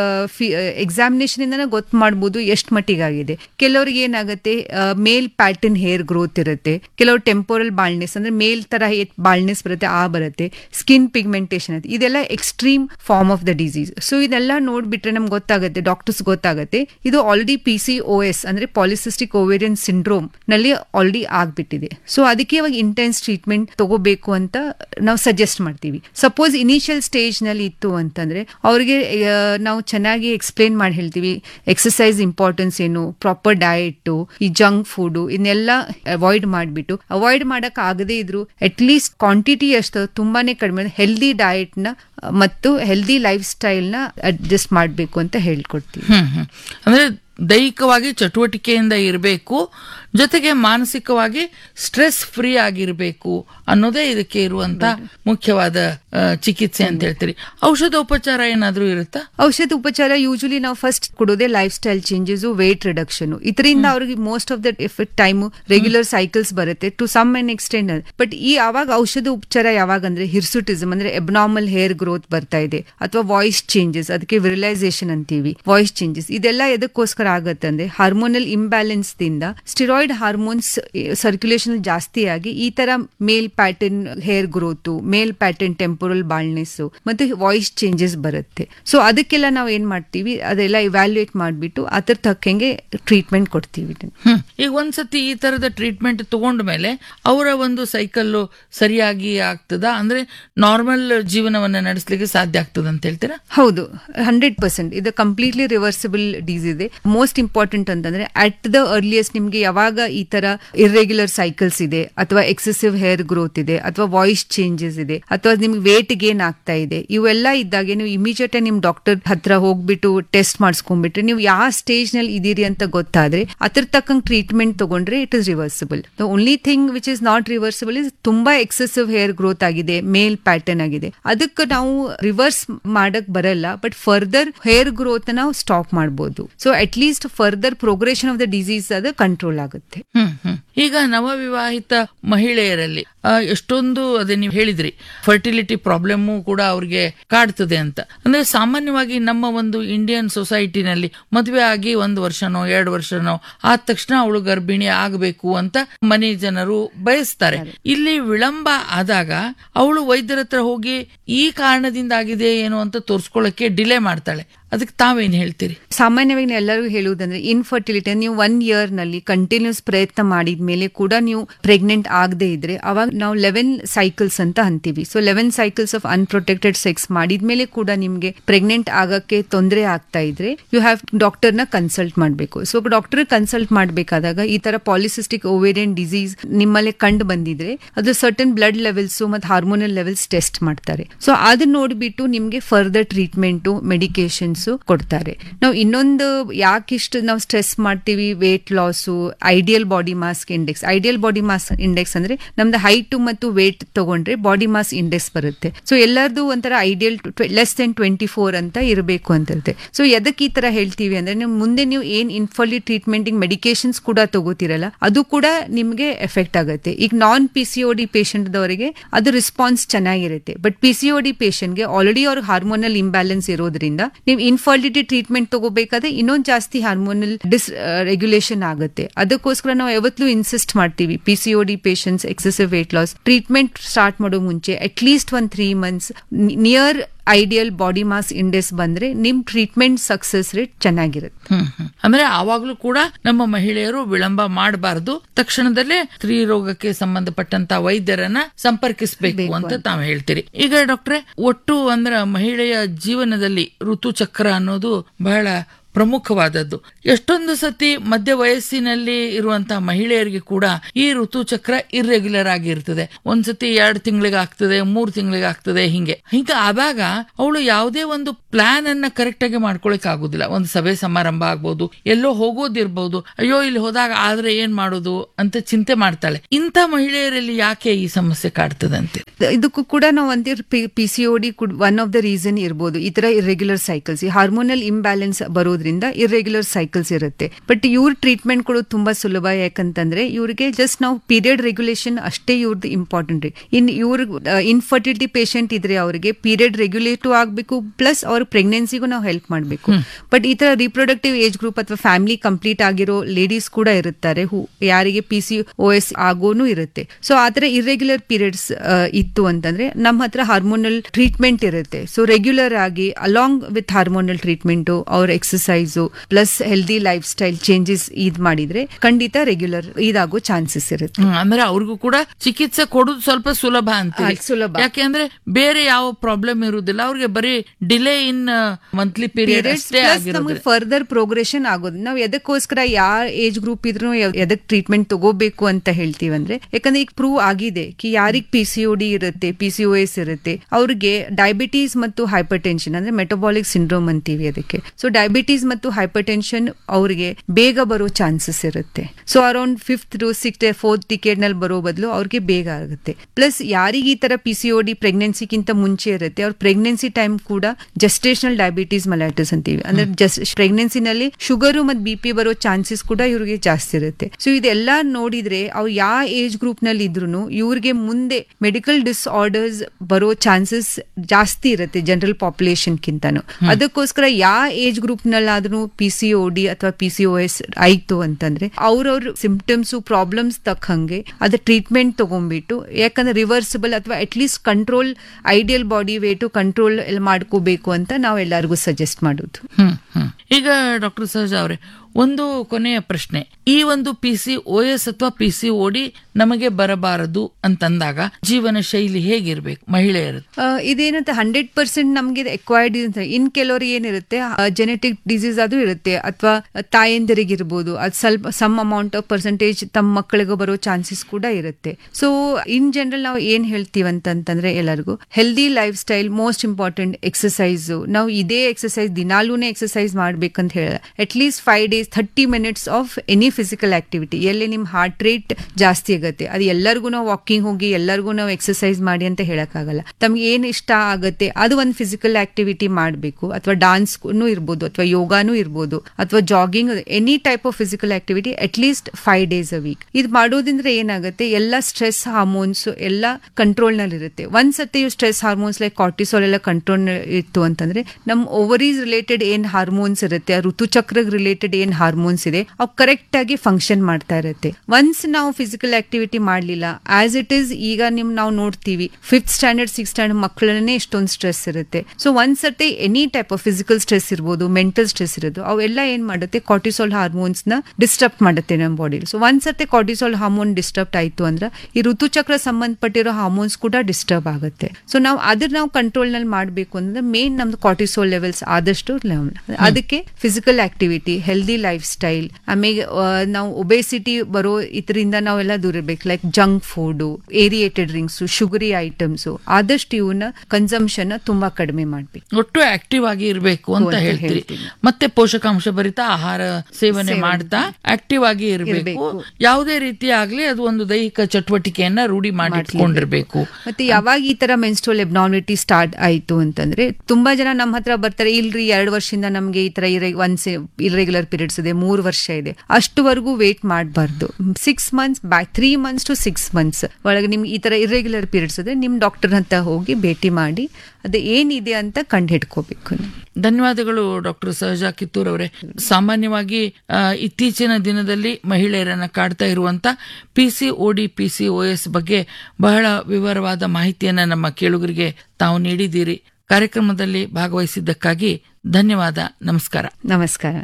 ಎಕ್ಸಾಮಿನೇಷನ್ ಇಂದ ಗೊತ್ತು ಮಾಡ್ಬೋದು ಎಷ್ಟು ಮಟ್ಟಿಗಾಗಿದೆ ಕೆಲವ್ರಿಗೆ ಏನಾಗುತ್ತೆ ಮೇಲ್ ಪ್ಯಾಟರ್ನ್ ಹೇರ್ ಗ್ರೋತ್ ಇರುತ್ತೆ ಕೆಲವರು ಟೆಂಪೋರಲ್ ಬಾಳ್ನೆಸ್ ಅಂದ್ರೆ ಮೇಲ್ ತರ ಬಾಳ್ನೆಸ್ ಬರುತ್ತೆ ಆ ಬರುತ್ತೆ ಸ್ಕಿನ್ ಪಿಗ್ಮೆಂಟೇಷನ್ ಇರುತ್ತೆ ಇದೆಲ್ಲ extreme form of the disease so ಇದೆಲ್ಲ ನೋಡ್ಬಿಟ್ರೆ ನಮ್ಗೆ ಗೊತ್ತಾಗುತ್ತೆ ಡಾಕ್ಟರ್ಸ್ ಗೊತ್ತಾಗುತ್ತೆ ಇದು already P C O S ಅಂದ್ರೆ ಪಾಲಿಸಿಸ್ಟಿಕ್ ಓವೇರಿಯನ್ ಸಿಂಡ್ರೋಮ್ ನಲ್ಲಿ ಆಲ್ರೆಡಿ ಆಗ್ಬಿಟ್ಟಿದೆ ಸೊ ಅದಕ್ಕೆ ಇವಾಗ ಇಂಟೆನ್ಸ್ ಟ್ರೀಟ್ಮೆಂಟ್ ತಗೋಬೇಕು ಅಂತ ನಾವು ಸಜೆಸ್ಟ್ ಮಾಡ್ತೀವಿ ಸಪೋಸ್ ಇನಿಷಿಯಲ್ ಸ್ಟೇಜ್ ನಲ್ಲಿ ಇತ್ತು ಅಂತಂದ್ರೆ ಅವ್ರಿಗೆ ಆ, ನಾವು ಚೆನ್ನಾಗಿ ಎಕ್ಸ್ಪ್ಲೇನ್ ಮಾಡಿ ಹೇಳ್ತೀವಿ ಎಕ್ಸಸೈಸ್ ಇಂಪಾರ್ಟೆನ್ಸ್ ಏನು ಪ್ರಾಪರ್ ಡಯಟ್ ಈ ಜಂಕ್ ಫುಡ್ ಇದನ್ನೆಲ್ಲ ಅವಾಯ್ಡ್ ಮಾಡಿಬಿಟ್ಟು ಅವಾಯ್ಡ್ ಮಾಡಕ್ ಆಗದೇ ಇದ್ರು ಅಟ್ ಲೀಸ್ಟ್ ಕ್ವಾಂಟಿಟಿ ಎಷ್ಟು ತುಂಬಾನೇ ಕಡಿಮೆ ಹೆಲ್ದಿ ಡಯಟ್ ನ ಆ, ಮತ್ತು ಹೆಲ್ದಿ ಲೈಫ್ ಸ್ಟೈಲ್ ನ ಅಡ್ಜಸ್ಟ್ ಮಾಡಬೇಕು ಅಂತ ಹೇಳ್ಕೊಡ್ತೀವಿ ಹ್ಮ್ ಹ್ಮ್ ಅಂದ್ರೆ ದೈಹಿಕವಾಗಿ ಚಟುವಟಿಕೆಯಿಂದ ಇರಬೇಕು ಜೊತೆಗೆ ಮಾನಸಿಕವಾಗಿ ಸ್ಟ್ರೆಸ್ ಫ್ರೀ ಆಗಿರಬೇಕು ಅನ್ನೋದೇ ಇದಕ್ಕೆ ಇರುವಂತ ಮುಖ್ಯವಾದ ಆ, ಚಿಕಿತ್ಸೆ ಅಂತ ಹೇಳ್ತೀರಿ ಔಷಧೋಪಚಾರ ಏನಾದ್ರೂ ಇರುತ್ತಾ ಔಷಧ ಉಪಚಾರ ಯೂಶಲಿ ನಾವು ಫಸ್ಟ್ ಕೊಡೋದೇ lifestyle changes weight reduction ಇದರಿಂದ ಅವ್ರಿಗೆ most of the effect time regular cycles ಬರುತ್ತೆ to some an extent but ಈ ಯಾವಾಗ ಔಷಧ ಉಪಚಾರ ಯಾವಾಗ ಅಂದ್ರೆ ಹಿರ್ಸುಟಿಸಮ್ ಅಂದ್ರೆ ಎಬ್ನಾರ್ಮಲ್ ಹೇರ್ ಗ್ರೋತ್ ಬರ್ತಾ ಇದೆ ಅಥವಾ ವಾಯ್ಸ್ ಚೇಂಜಸ್ ಅದಕ್ಕೆ ವಿರಲೈಸೇಷನ್ ಅಂತೀವಿ ವಾಯ್ಸ್ ಚೇಂಜಸ್ ಇದೆಲ್ಲ ಎದಕ್ಕೋಸ್ಕರ ಆಗತ್ತೆ ಅಂದ್ರೆ ಹಾರ್ಮೋನಲ್ ಇಂಬ್ಯಾಲೆನ್ಸ್ ದಿಂದ ಸ್ಟಿರಾಯ್ಡ್ ಹಾರ್ಮೋನ್ಸ್ ಸರ್ಕ್ಯುಲೇಷನ್ ಜಾಸ್ತಿ ಆಗಿ ಈ ತರ male pattern hair growth male pattern temporal baldness ಮತ್ತೆ ವಾಯ್ಸ್ ಚೇಂಜಸ್ ಬರುತ್ತೆ ಸೊ ಅದಕ್ಕೆಲ್ಲ ನಾವು ಏನ್ ಮಾಡ್ತೀವಿ ಅದೆಲ್ಲ ಇವ್ಯಾಲ್ಯೂಯೇಟ್ ಮಾಡಿಬಿಟ್ಟು ಅದ್ರ ತಕ್ಕಂಗೆ ಟ್ರೀಟ್ಮೆಂಟ್ ಕೊಡ್ತೀವಿ ಹ್ಮ್ ಈಗ ಒಂದ್ಸತಿ ಈ ತರದ ಟ್ರೀಟ್ಮೆಂಟ್ ತಗೊಂಡ ಮೇಲೆ ಅವರ ಒಂದು ಸೈಕಲ್ ಸರಿಯಾಗಿ ಆಗ್ತದ ಅಂದ್ರೆ ನಾರ್ಮಲ್ ಜೀವನವನ್ನ ನಡೆಸಲಿಕ್ಕೆ ಸಾಧ್ಯ ಆಗ್ತದ ಅಂತ ಹೇಳ್ತೀರಾ ಹೌದು ಹಂಡ್ರೆಡ್ ಪರ್ಸೆಂಟ್ ಇದು ಕಂಪ್ಲೀಟ್ಲಿ ರಿವರ್ಸಿಬಲ್ ಡಿಸೀಸ್ ಇದೆ ಮೋಸ್ಟ್ ಇಂಪಾರ್ಟೆಂಟ್ ಅಂತಂದ್ರೆ ಅಟ್ ದ ಅರ್ಲಿಯಸ್ಟ್ ನಿಮ್ಗೆ ಯಾವಾಗ ಈ ತರ ಇರ್ರೆಗ್ಯುಲರ್ ಸೈಕಲ್ಸ್ ಇದೆ ಅಥವಾ ಎಕ್ಸೆಸಿವ್ ಹೇರ್ ಗ್ರೋತ್ ಇದೆ ಅಥವಾ ವಾಯ್ಸ್ ಚೇಂಜಸ್ ಇದೆ ಅಥವಾ ನಿಮ್ಗೆ ವೇಟ್ ಗೇನ್ ಆಗ್ತಾ ಇದೆ ಇವೆಲ್ಲ ಇದ್ದಾಗ ನೀವು ಇಮಿಡಿಯೇಟ್ ನಿಮ್ ಡಾಕ್ಟರ್ ಹತ್ರ ಹೋಗ್ಬಿಟ್ಟು ಟೆಸ್ಟ್ ಮಾಡಿಸ್ಕೊಂಡ್ಬಿಟ್ರೆ ನೀವು ಯಾವ ಸ್ಟೇಜ್ ನಲ್ಲಿ ಇದೀರಿ ಅಂತ ಗೊತ್ತಾದ್ರೆ ಅದ್ರ ತಕ್ಕಂಗೆ ಟ್ರೀಟ್ಮೆಂಟ್ ತಗೊಂಡ್ರೆ it is reversible the only thing which is not reversible is ತುಂಬಾ ಎಕ್ಸೆಸಿವ್ ಹೇರ್ ಗ್ರೋತ್ ಆಗಿದೆ ಮೇಲ್ ಪ್ಯಾಟರ್ನ್ ಆಗಿದೆ ಅದಕ್ಕೆ ನಾವು ರಿವರ್ಸ್ ಮಾಡಕ್ ಬರಲ್ಲ ಬಟ್ ಫರ್ದರ್ ಹೇರ್ ಗ್ರೋತ್ ನಾವು ಸ್ಟಾಪ್ ಮಾಡಬಹುದು so at least further progression of the disease ಅದು ಕಂಟ್ರೋಲ್ ಆಗುತ್ತೆ ಹ್ಮ್ ಹ್ಮ್ ಈಗ ನವವಿವಾಹಿತ ಮಹಿಳೆಯರಲ್ಲಿ ಆ, ಎಷ್ಟೊಂದು ಅದೇ ನೀವು ಹೇಳಿದ್ರಿ ಫರ್ಟಿಲಿಟಿ ಪ್ರಾಬ್ಲಮ್ ಕೂಡ ಅವ್ರಿಗೆ ಕಾಡ್ತದೆ ಅಂತ ಅಂದ್ರೆ ಸಾಮಾನ್ಯವಾಗಿ ನಮ್ಮ ಒಂದು ಇಂಡಿಯನ್ ಸೊಸೈಟಿನಲ್ಲಿ ಮದುವೆ ಆಗಿ ಒಂದು ವರ್ಷನೋ ಎರಡು ವರ್ಷನೋ ಆದ ತಕ್ಷಣ ಅವಳು ಗರ್ಭಿಣಿ ಆಗಬೇಕು ಅಂತ ಮನೆ ಜನರು ಬಯಸ್ತಾರೆ ಇಲ್ಲಿ ವಿಳಂಬ ಆದಾಗ ಅವಳು ವೈದ್ಯರ ಹತ್ರ ಹೋಗಿ ಈ ಕಾರಣದಿಂದ ಆಗಿದೆ ಏನು ಅಂತ ತೋರ್ಸ್ಕೊಳ್ಳಕ್ಕೆ ಡಿಲೇ ಮಾಡ್ತಾಳೆ ಅದಕ್ಕೆ ತಾವೇನ್ ಹೇಳ್ತೀರಿ ಸಾಮಾನ್ಯವಾಗಿ ನಾವು ಎಲ್ಲರಿಗೂ ಹೇಳುವುದಂದ್ರೆ ಇನ್ಫರ್ಟಿಲಿಟಿ ನೀವು ಒನ್ ಇಯರ್ ನಲ್ಲಿ ಕಂಟಿನ್ಯೂಸ್ ಪ್ರಯತ್ನ ಮಾಡಿದ ಮೇಲೆ ಕೂಡ ನೀವು ಪ್ರೆಗ್ನೆಂಟ್ ಆಗದೆ ಇದ್ರೆ ಅವಾಗ ನಾವು ಲೆವೆನ್ ಸೈಕಲ್ಸ್ ಅಂತ ಅಂತೀವಿ so eleven cycles of unprotected sex ಮಾಡಿದ್ಮೇಲೆ ಕೂಡ ನಿಮ್ಗೆ ಪ್ರೆಗ್ನೆಂಟ್ ಆಗಕ್ಕೆ ತೊಂದರೆ ಆಗ್ತಾ ಇದ್ರೆ ಯು ಹ್ಯಾವ್ ಡಾಕ್ಟರ್ ನ ಕನ್ಸಲ್ಟ್ ಮಾಡಬೇಕು ಸೊ ಡಾಕ್ಟರ್ ಕನ್ಸಲ್ಟ್ ಮಾಡಬೇಕಾದಾಗ ಈ ತರ ಪಾಲಿಸಿಸ್ಟಿಕ್ ಓವೇರಿಯನ್ ಡಿಸೀಸ್ ನಿಮ್ಮಲ್ಲೇ ಕಂಡು ಬಂದಿದ್ರೆ ಅದು ಸರ್ಟನ್ ಬ್ಲಡ್ ಲೆವೆಲ್ಸ್ ಮತ್ತು ಹಾರ್ಮೋನಲ್ ಲೆವೆಲ್ಸ್ ಟೆಸ್ಟ್ ಮಾಡ್ತಾರೆ ಸೊ ಅದನ್ನ ನೋಡ್ಬಿಟ್ಟು ನಿಮ್ಗೆ ಫರ್ದರ್ ಟ್ರೀಟ್ಮೆಂಟ್ ಮೆಡಿಕೇಶನ್ಸ್ ಕೊಡ್ತಾರೆ ನಾವು ಇನ್ನೊಂದು ಯಾಕಿಷ್ಟು ನಾವು ಸ್ಟ್ರೆಸ್ ಮಾಡ್ತೀವಿ weight loss ideal body mass index ideal body mass index ಅಂದ್ರೆ ನಮ್ದು ಹೈಟ್ ಮತ್ತು ವೇಟ್ ತಗೊಂಡ್ರೆ ಬಾಡಿ ಮಾಸ್ ಇಂಡೆಕ್ಸ್ ಬರುತ್ತೆ ಸೊ ಎಲ್ಲರದು ಒಂಥರ ideal less than twenty four ಅಂತ ಇರಬೇಕು ಅಂತ ಇರುತ್ತೆ ಸೊ ಎದಕ್ಕೆ ಈ ತರ ಹೇಳ್ತೀವಿ ಅಂದ್ರೆ ನೀವು ಮುಂದೆ ನೀವು ಏನ್ ಇನ್ಫರ್ಲಿ ಟ್ರೀಟ್ಮೆಂಟ್ ಮೆಡಿಕೇಶನ್ಸ್ ಕೂಡ ತಗೋತಿರಲ್ಲ ಅದು ಕೂಡ ನಿಮ್ಗೆ ಎಫೆಕ್ಟ್ ಆಗುತ್ತೆ ಈಗ non P C O D patient ದವರಿಗೆ ಅದು ರಿಸ್ಪಾನ್ಸ್ ಚೆನ್ನಾಗಿರುತ್ತೆ but P C O D ಪೇಷಂಟ್ಗೆ ಆಲ್ರೆಡಿ ಅವ್ರಿಗೆ ಹಾರ್ಮೋನಲ್ ಇಂಬ್ಯಾಲೆನ್ಸ್ ಇರೋದ್ರಿಂದ ನೀವು ಇನ್ಫರ್ಟಿಲಿಟಿ ಟ್ರೀಟ್ಮೆಂಟ್ ತಗೋಬೇಕಾದ್ರೆ ಇನ್ನೊಂದು ಜಾಸ್ತಿ ಹಾರ್ಮೋನಲ್ ಡಿಸ್ ರೆಗ್ಯುಲೇಷನ್ ಆಗುತ್ತೆ ಅದಕ್ಕೋಸ್ಕರ ನಾವು ಯಾವತ್ತೂ ಇನ್ಸಿಸ್ಟ್ ಮಾಡ್ತೀವಿ P C O D patients excessive weight loss treatment start ಮಾಡೋ ಮುಂಚೆ ಅಟ್ ಲೀಸ್ಟ್ ಒಂದ್ three months near ideal body mass index ಬಂದ್ರೆ ನಿಮ್ ಟ್ರೀಟ್ಮೆಂಟ್ ಸಕ್ಸಸ್ ರೇಟ್ ಚೆನ್ನಾಗಿರುತ್ತೆ ಹ್ಮ್ ಹ್ಮ್. ಅಂದ್ರೆ ಆವಾಗ್ಲೂ ಕೂಡ ನಮ್ಮ ಮಹಿಳೆಯರು ವಿಳಂಬ ಮಾಡಬಾರದು ತಕ್ಷಣದಲ್ಲೇ ಸ್ತ್ರೀ ರೋಗಕ್ಕೆ ಸಂಬಂಧಪಟ್ಟಂತ ವೈದ್ಯರನ್ನ ಸಂಪರ್ಕಿಸಬೇಕು ಅಂತ ತಾವು ಹೇಳ್ತೀರಿ ಈಗ ಡಾಕ್ಟ್ರೆ ಒಟ್ಟು ಅಂದ್ರ ಮಹಿಳೆಯ ಜೀವನದಲ್ಲಿ ಋತುಚಕ್ರ ಅನ್ನೋದು ಬಹಳ ಪ್ರಮುಖವಾದದ್ದು ಎಷ್ಟೊಂದು ಸತಿ ಮಧ್ಯ ವಯಸ್ಸಿನಲ್ಲಿ ಇರುವಂತಹ ಮಹಿಳೆಯರಿಗೆ ಕೂಡ ಈ ಋತುಚಕ್ರ ಇರ್ರೆಗ್ಯುಲರ್ ಆಗಿರ್ತದೆ ಒಂದ್ಸತಿ ಎರಡು ತಿಂಗಳಿಗೆ ಆಗ್ತದೆ ಮೂರ್ ತಿಂಗಳಿಗೆ ಆಗ್ತದೆ ಹಿಂಗೆ ಹಿಂಗ ಆದಾಗ ಅವಳು ಯಾವುದೇ ಒಂದು ಪ್ಲಾನ್ ಅನ್ನ ಕರೆಕ್ಟ್ ಆಗಿ ಮಾಡ್ಕೊಳಕ್ ಆಗುದಿಲ್ಲ ಒಂದು ಸಭೆ ಸಮಾರಂಭ ಆಗ್ಬೋದು ಎಲ್ಲೋ ಹೋಗೋದಿರ್ಬೋದು ಅಯ್ಯೋ ಇಲ್ಲಿ ಹೋದಾಗ ಆದ್ರೆ ಏನ್ ಮಾಡೋದು ಅಂತ ಚಿಂತೆ ಮಾಡ್ತಾಳೆ ಇಂಥ ಮಹಿಳೆಯರಲ್ಲಿ ಯಾಕೆ ಈ ಸಮಸ್ಯೆ ಕಾಡ್ತದಂತೆ ಇದಕ್ಕೂ ಕೂಡ ನಾವು ಅಂತೀವಿ P C O D one of the reason ಇರ್ಬೋದು ಈ ತರ ಇರ್ರೆಗ್ಯುಲರ್ ಸೈಕಲ್ಸ್ ಈ ಹಾರ್ಮೋನಲ್ ಇಂಬ್ಯಾಲೆನ್ಸ್ ಬರೋದ್ರಿಂದ ಇರ್ರೆಗ್ಯುಲರ್ ಸೈಕಲ್ಸ್ ಇರುತ್ತೆ ಬಟ್ ಇವ್ರ ಟ್ರೀಟ್ಮೆಂಟ್ ಕೊಡೋದು ತುಂಬಾ ಸುಲಭ ಯಾಕಂತಂದ್ರೆ ಇವ್ರಿಗೆ ಜಸ್ಟ್ ನಾವು ಪೀರಿಯಡ್ ರೆಗ್ಯುಲೇಷನ್ ಅಷ್ಟೇ ಇವ್ರದ್ದು ಇಂಪಾರ್ಟೆಂಟ್ ರೀ ಇನ್ ಇವ್ರ ಇನ್ಫರ್ಟಿಲಿಟಿ ಪೇಷಂಟ್ ಇದ್ರೆ ಅವರಿಗೆ ಪೀರಿಯಡ್ ರೆಗ್ಯುಲೇಟಿವ್ ಆಗಬೇಕು ಪ್ಲಸ್ ಅವ್ರ ಪ್ರೆಗ್ನೆನ್ಸಿಗೂ ನಾವು ಹೆಲ್ಪ್ ಮಾಡಬೇಕು ಬಟ್ ಈ ತರ ರಿಪ್ರೊಡಕ್ಟಿವ್ ಏಜ್ ಗ್ರೂಪ್ ಅಥವಾ ಫ್ಯಾಮಿಲಿ ಕಂಪ್ಲೀಟ್ ಆಗಿರೋ ಲೇಡೀಸ್ ಕೂಡ ಇರುತ್ತಾರೆ ಹೂ ಯಾರಿಗೆ ಪಿ ಸಿ ಓ ಎಸ್ ಆಗೋನು ಇರುತ್ತೆ ಸೊ ಆ ತರ ಇರ್ರೆಗ್ಯುಲರ್ ಪೀರಿಯಡ್ಸ್ ಇತ್ತು ಅಂತಂದ್ರೆ ನಮ್ಮ ಹತ್ರ ಹಾರ್ಮೋನಲ್ ಟ್ರೀಟ್ಮೆಂಟ್ ಇರುತ್ತೆ ಸೊ ರೆಗ್ಯುಲರ್ ಆಗಿ ಅಲಾಂಗ್ ವಿತ್ ಹಾರ್ಮೋನಲ್ ಟ್ರೀಟ್ಮೆಂಟ್ ಅವ್ರ exercise plus healthy lifestyle changes ಇದ್ ಮಾಡಿದ್ರೆ ಖಂಡಿತ ರೆಗ್ಯುಲರ್ ಇದಾಗೋ ಚಾನ್ಸಸ್ ಇರುತ್ತೆ ಹ್ಮ್, ಅಂದ್ರೆ ಅವ್ರಿಗೂ ಕೂಡ ಚಿಕಿತ್ಸೆ ಕೊಡೋದು ಸ್ವಲ್ಪ ಸುಲಭ ಅಂತೀವಿ ಹಾ, ಸುಲಭ. ಯಾಕೆಂದ್ರೆ ಬೇರೆ ಯಾವ ಪ್ರಾಬ್ಲಮ್ ಇರುವುದಿಲ್ಲ ಅವ್ರಿಗೆ ಬರೀ ಡಿಲೇ ಇನ್ ಮಂತ್ಲಿ ಪೀರಿಯಡ್ ಅಷ್ಟೇ ಪ್ಲಸ್ ಆಗಿರೋದು ನಮಗೆ ಫರ್ದರ್ ಪ್ರೋಗ್ರೆಷನ್ ಆಗೋದು ನಾವು ಎದಕ್ಕೋಸ್ಕರ ಯಾವ ಏಜ್ ಗ್ರೂಪ್ ಇದ್ರು ಎದಕ್ ಟ್ರೀಟ್ಮೆಂಟ್ ತಗೋಬೇಕು ಅಂತ ಹೇಳ್ತೀವಿ ಅಂದ್ರೆ ಯಾಕಂದ್ರೆ ಈಗ ಪ್ರೂವ್ ಆಗಿದೆ ಕಿ ಯಾರಿಗ್ ಪಿ ಸಿ ಡಿ ಇರುತ್ತೆ ಪಿ ಸಿ ಓ ಎಸ್ ಇರುತ್ತೆ ಅವ್ರಿಗೆ ಡಯಾಬಿಟೀಸ್ ಮತ್ತು ಹೈಪರ್ ಟೆನ್ಷನ್ ಅಂದ್ರೆ ಮೆಟಬಾಲಿಕ್ ಸಿಂಡ್ರೋಮ್ ಅಂತೀವಿ ಅದಕ್ಕೆ ಸೊ ಡಯಾಬಿಟೀಸ್ ಮತ್ತು ಹೈಪರ್ ಟೆನ್ಷನ್ ಅವ್ರಿಗೆ ಬೇಗ ಬರೋ ಚಾನ್ಸಸ್ ಇರುತ್ತೆ so around fifth to six fourth ticket ನಲ್ಲಿ ಬರೋ ಬದಲು ಅವ್ರಿಗೆ ಬೇಗ ಆಗುತ್ತೆ ಪ್ಲಸ್ ಯಾರಿಗೆ ಈ ತರ ಪಿ ಸಿ ಓ ಡಿ ಪ್ರೆಗ್ನೆನ್ಸಿಗಿಂತ ಮುಂಚೆ ಇರುತ್ತೆ ಅವ್ರ ಪ್ರೆಗ್ನೆನ್ಸಿ ಟೈಮ್ ಕೂಡ ಜಸ್ಟೇಷನಲ್ ಡಯಾಬಿಟೀಸ್ ಮಲೈಟಿಸ್ ಅಂತೀವಿ ಅಂದ್ರೆ ಜಸ್ಟ್ ಪ್ರೆಗ್ನೆನ್ಸಿನಲ್ಲಿ ಶುಗರು ಮತ್ತು ಬಿ ಪಿ ಬರೋ ಚಾನ್ಸಸ್ ಕೂಡ ಇವ್ರಿಗೆ ಜಾಸ್ತಿ ಇರುತ್ತೆ ಸೊ ಇದೆಲ್ಲ ನೋಡಿದ್ರೆ ಅವ್ರು ಯಾವ ಏಜ್ ಗ್ರೂಪ್ ನಲ್ಲಿ ಇದ್ರು ಇವ್ರಿಗೆ ಮುಂದೆ ಮೆಡಿಕಲ್ ಡಿಸ್ಆರ್ಡರ್ಸ್ ಬರೋ ಚಾನ್ಸಸ್ ಜಾಸ್ತಿ ಇರುತ್ತೆ ಜನರಲ್ ಪಾಪ್ಯುಲೇಷನ್ ಕಿಂತನೂ ಅದಕ್ಕೋಸ್ಕರ ಯಾವ ಏಜ್ ಗ್ರೂಪ್ ನಲ್ಲಾದ್ರೂ ಪಿ ಸಿ ಓ ಡಿ ಅಥವಾ ಪಿ ಸಿ ಓ ಎಸ್ ಆಯ್ತು ಅಂತಂದ್ರೆ ಅವ್ರವ್ರ ಸಿಂಪ್ಟಮ್ಸ್ ಪ್ರಾಬ್ಲಮ್ಸ್ ತಕ್ಕಂಗೆ ಅದ ಟ್ರೀಟ್ಮೆಂಟ್ ತಗೊಂಡ್ಬಿಟ್ಟು ಯಾಕಂದ್ರೆ ರಿವರ್ಸಿಬಲ್ ಅಥವಾ at least control ideal body weight control ಮಾಡ್ಕೋಬೇಕು ಅಂತ ನಾವು ಎಲ್ಲರಿಗೂ ಸಜೆಸ್ಟ್ ಮಾಡೋದು ಹ್ಮ್ ಹ್ಮ್ ಈಗ ಡಾಕ್ಟರ್ ಸಹಜ ಅವರೇ ಒಂದು ಕೊನೆಯ ಪ್ರಶ್ನೆ ಈ ಒಂದು ಪಿ ಸಿ ಓ ಎಸ್ ಅಥವಾ ಪಿ ಸಿ ಓಡಿ ನಮಗೆ ಬರಬಾರದು ಅಂತಂದಾಗ ಜೀವನ ಶೈಲಿ ಹೇಗಿರ್ಬೇಕು ಮಹಿಳೆಯರು ಆ, ಇದೇನಂತ ಹಂಡ್ರೆಡ್ ಪರ್ಸೆಂಟ್ ನಮ್ಗೆ ಎಕ್ವೈರ್ಡ್ ಇನ್ ಕೆಲವರಿಗೆ ಏನಿರುತ್ತೆ ಜೆನೆಟಿಕ್ ಡಿಸೀಸ್ ಅದು ಇರುತ್ತೆ ಅಥವಾ ತಾಯಂದಿರಿಗಿರ್ಬೋದು ಅದು ಸ್ವಲ್ಪ ಸಮ್ ಅಮೌಂಟ್ ಆಫ್ ಪರ್ಸೆಂಟೇಜ್ ತಮ್ಮ ಮಕ್ಕಳಿಗೆ ಬರೋ ಚಾನ್ಸಸ್ ಕೂಡ ಇರುತ್ತೆ ಸೊ ಇನ್ ಜನರಲ್ ನಾವು ಏನ್ ಹೇಳ್ತೀವಿ ಅಂತಂತಂದ್ರೆ ಎಲ್ಲರಿಗೂ healthy lifestyle most important exercise ನಾವು ಇದೇ ಎಕ್ಸಸೈಸ್ ದಿನಾಲೂನೇ ಎಕ್ಸಸೈಸ್ ಮಾಡ್ಬೇಕಂತ ಹೇಳ at least five days thirty minutes of any physical activity ಎಲ್ಲಿ ನಿಮ್ ಹಾರ್ಟ್ ರೇಟ್ ಜಾಸ್ತಿ ಆಗುತ್ತೆ ಅದು ಎಲ್ಲರಿಗೂ ನಾವು ವಾಕಿಂಗ್ ಹೋಗಿ ಎಲ್ಲರಿಗೂ ನಾವು ಎಕ್ಸಸೈಸ್ ಮಾಡಿ ಅಂತ ಹೇಳಕ್ಕಾಗಲ್ಲ ತಮ್ಗೆ ಏನ್ ಇಷ್ಟ ಆಗುತ್ತೆ ಅದು ಒಂದು ಫಿಸಿಕಲ್ ಆಕ್ಟಿವಿಟಿ ಮಾಡಬೇಕು ಅಥವಾ ಡಾನ್ಸ್ ಇರ್ಬೋದು ಅಥವಾ ಯೋಗಾನೂ ಇರ್ಬೋದು ಅಥವಾ jogging any type of physical activity at least five days a week ಇದು ಮಾಡೋದ್ರಿಂದ ಏನಾಗುತ್ತೆ ಎಲ್ಲ ಸ್ಟ್ರೆಸ್ ಹಾರ್ಮೋನ್ಸ್ ಎಲ್ಲ ಕಂಟ್ರೋಲ್ ನಲ್ಲಿ ಇರುತ್ತೆ ಒಂದ್ಸತಿ ಸ್ಟ್ರೆಸ್ ಹಾರ್ಮೋನ್ಸ್ ಲೈಕ್ ಕಾರ್ಟಿಸೋಲ್ ಎಲ್ಲ ಕಂಟ್ರೋಲ್ ಇತ್ತು ಅಂತಂದ್ರೆ ನಮ್ ಓವರೀಸ್ ರಿಲೇಟೆಡ್ ಏನ್ ಹಾರ್ಮೋನ್ಸ್ ಇರುತ್ತೆ ಆ ಋತುಚಕ್ರ ರಿಲೇಟೆಡ್ ಏನ್ ಹಾರ್ಮೋನ್ಸ್ ಇದೆ ಅವು ಕರೆಕ್ಟ್ ಆಗಿ ಫಂಕ್ಷನ್ ಮಾಡ್ತಾ ಇರುತ್ತೆ ಒನ್ಸ್ ನಾವು ಫಿಸಿಕಲ್ ಆಕ್ಟಿವಿಟಿ ಮಾಡ್ಲಿಲ್ಲ ಆಸ್ ಇಟ್ ಈಸ್ ಈಗ ನಿಮ್ ನಾವು ನೋಡ್ತೀವಿ ಫಿಫ್ತ್ ಸ್ಟ್ಯಾಂಡರ್ಡ್ ಸಿಕ್ಸ್ ಸ್ಟ್ಯಾಂಡರ್ಡ್ ಮಕ್ಕಳನ್ನೇ ಇಷ್ಟೊಂದು ಸ್ಟ್ರೆಸ್ ಇರುತ್ತೆ ಸೊ ಒಂದ್ಸತಿ any type of physical stress ಇರ್ಬೋದು ಮೆಂಟಲ್ ಸ್ಟ್ರೆಸ್ ಇರೋದು ಅವೆಲ್ಲ ಏನ್ ಮಾಡುತ್ತೆ ಕಾರ್ಟಿಸೋಲ್ ಹಾರ್ಮೋನ್ಸ್ ನ ಡಿಸ್ಟರ್ಬ್ ಮಾಡುತ್ತೆ ನಮ್ಮ ಬಾಡಿಲಿ ಸೊ ಒಂದ್ಸತಿ ಕಾರ್ಟಿಸೋಲ್ ಹಾರ್ಮೋನ್ ಡಿಸ್ಟರ್ಬ್ ಆಯ್ತು ಅಂದ್ರೆ ಈ ಋತುಚಕ್ರ ಸಂಬಂಧಪಟ್ಟಿರೋ ಹಾರ್ಮೋನ್ಸ್ ಕೂಡ ಡಿಸ್ಟರ್ಬ್ ಆಗುತ್ತೆ ಸೊ ನಾವು ಅದ್ರ ನಾವು ಕಂಟ್ರೋಲ್ ನಲ್ಲಿ ಮಾಡಬೇಕು ಅಂದ್ರೆ ಮೇನ್ ನಮ್ದು ಕಾರ್ಟಿಸೋಲ್ ಲೆವೆಲ್ಸ್ ಆದಷ್ಟು level. ಅದಕ್ಕೆ physical activity healthy lifestyle ಆಮೇಲೆ ಆ, ನಾವು ಒಬೆಸಿಟಿ ಬರೋ ಇದರಿಂದ ನಾವೆಲ್ಲ ದೂರ ಇರ್ಬೇಕು like junk food aerated drinks sugary items ಆದಷ್ಟು ಇವನ್ನ ಕನ್ಸಂಪ್ಷನ್ ತುಂಬಾ ಕಡಿಮೆ ಮಾಡ್ಬೇಕು ಒಟ್ಟು ಆಕ್ಟಿವ್ ಆಗಿ ಇರಬೇಕು ಅಂತ ಅಂತ ಹೇಳ್ತೀರಿ ಹೇಳ್ತೀನಿ. ಮತ್ತೆ ಪೋಷಕಾಂಶ ಭರಿತ ಆಹಾರ ಸೇವನೆ ಮಾಡ್ತಾ ಆಕ್ಟಿವ್ ಆಗಿ ಇರಬೇಕು ಇರ್ಬೇಕು. ಯಾವುದೇ ರೀತಿ ಆಗ್ಲಿ ಅದು ಒಂದು ದೈಹಿಕ ಚಟುವಟಿಕೆಯನ್ನ ರೂಢಿ ಮಾಡಿಟ್ಕೊಂಡಿರ್ಬೇಕು ಮತ್ತೆ ಯಾವಾಗ ಈ ತರ ಮೆನ್ಸ್ಟ್ರೋಲ್ ಎಬ್ನಾರ್ಮಿಲಿಟಿ ಸ್ಟಾರ್ಟ್ ಆಯ್ತು ಅಂತಂದ್ರೆ ತುಂಬಾ ಜನ ನಮ್ಮ ಹತ್ರ ಬರ್ತಾರೆ ಇಲ್ರಿ ಎರಡು ವರ್ಷದಿಂದ ನಮ್ಗೆ ಈ ತರ ಒನ್ಸ್ ಇರ್ರೆಗ್ಯುಲರ್ ಪೀರಿಯಡ್ಸ್ ಇದೆ ಮೂರು ವರ್ಷ ಇದೆ ಅಷ್ಟುವರೆಗೂ ವೇಟ್ ಮಾಡಬಾರ್ದು six months back three months to six months ಒಳಗೆ ನಿಮ್ಗೆ ಈ ತರ ಇರ್ರೆಗ್ಯುಲರ್ ಪೀರಿಯಡ್ಸ್ ಇದೆ ನಿಮ್ ಡಾಕ್ಟರ್ ಹತ್ರ ಹೋಗಿ ಭೇಟಿ ಮಾಡಿ ಅದು ಏನಿದೆ ಅಂತ ಕಂಡು ಹಿಡ್ಕೋಬೇಕು ನೀವು. ಧನ್ಯವಾದಗಳು ಡಾಕ್ಟರ್ ಸಹಜಾ ಕಿತ್ತೂರ್ ಅವರೇ ಸಾಮಾನ್ಯವಾಗಿ ಆ, ಇತ್ತೀಚಿನ ದಿನದಲ್ಲಿ ಮಹಿಳೆಯರನ್ನ ಕಾಡ್ತಾ ಇರುವಂತ P C O D P C O S ಬಗ್ಗೆ ಬಹಳ ವಿವರವಾದ ಮಾಹಿತಿಯನ್ನ ನಮ್ಮ ಕೇಳುಗರಿಗೆ ತಾವು ನೀಡಿದ್ದೀರಿ ಕಾರ್ಯಕ್ರಮದಲ್ಲಿ ಭಾಗವಹಿಸಿದ್ದಕ್ಕಾಗಿ ಧನ್ಯವಾದ ನಮಸ್ಕಾರ ನಮಸ್ಕಾರ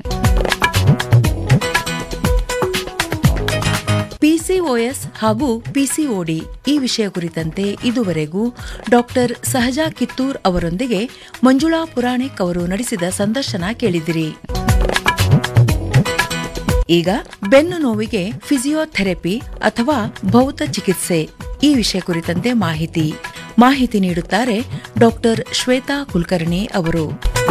ಪಿಸಿಒಎಸ್ ಹಾಗೂ ಪಿಸಿಒಡಿ ಈ ವಿಷಯ ಕುರಿತಂತೆ ಇದುವರೆಗೂ ಡಾಕ್ಟರ್ ಸಹಜಾ ಕಿತ್ತೂರ್ ಅವರೊಂದಿಗೆ ಮಂಜುಳಾ ಪುರಾಣಿಕ್ ಅವರು ನಡೆಸಿದ ಸಂದರ್ಶನ ಕೇಳಿದಿರಿ ಈಗ ಬೆನ್ನು ನೋವಿಗೆ ಫಿಸಿಯೋಥೆರಪಿ ಅಥವಾ ಭೌತ ಚಿಕಿತ್ಸೆ ಈ ವಿಷಯ ಕುರಿತಂತೆ ಮಾಹಿತಿ ಮಾಹಿತಿ ನೀಡುತ್ತಾರೆ ಡಾಕ್ಟರ್ ಶ್ವೇತಾ ಕುಲಕರ್ಣಿ ಅವರು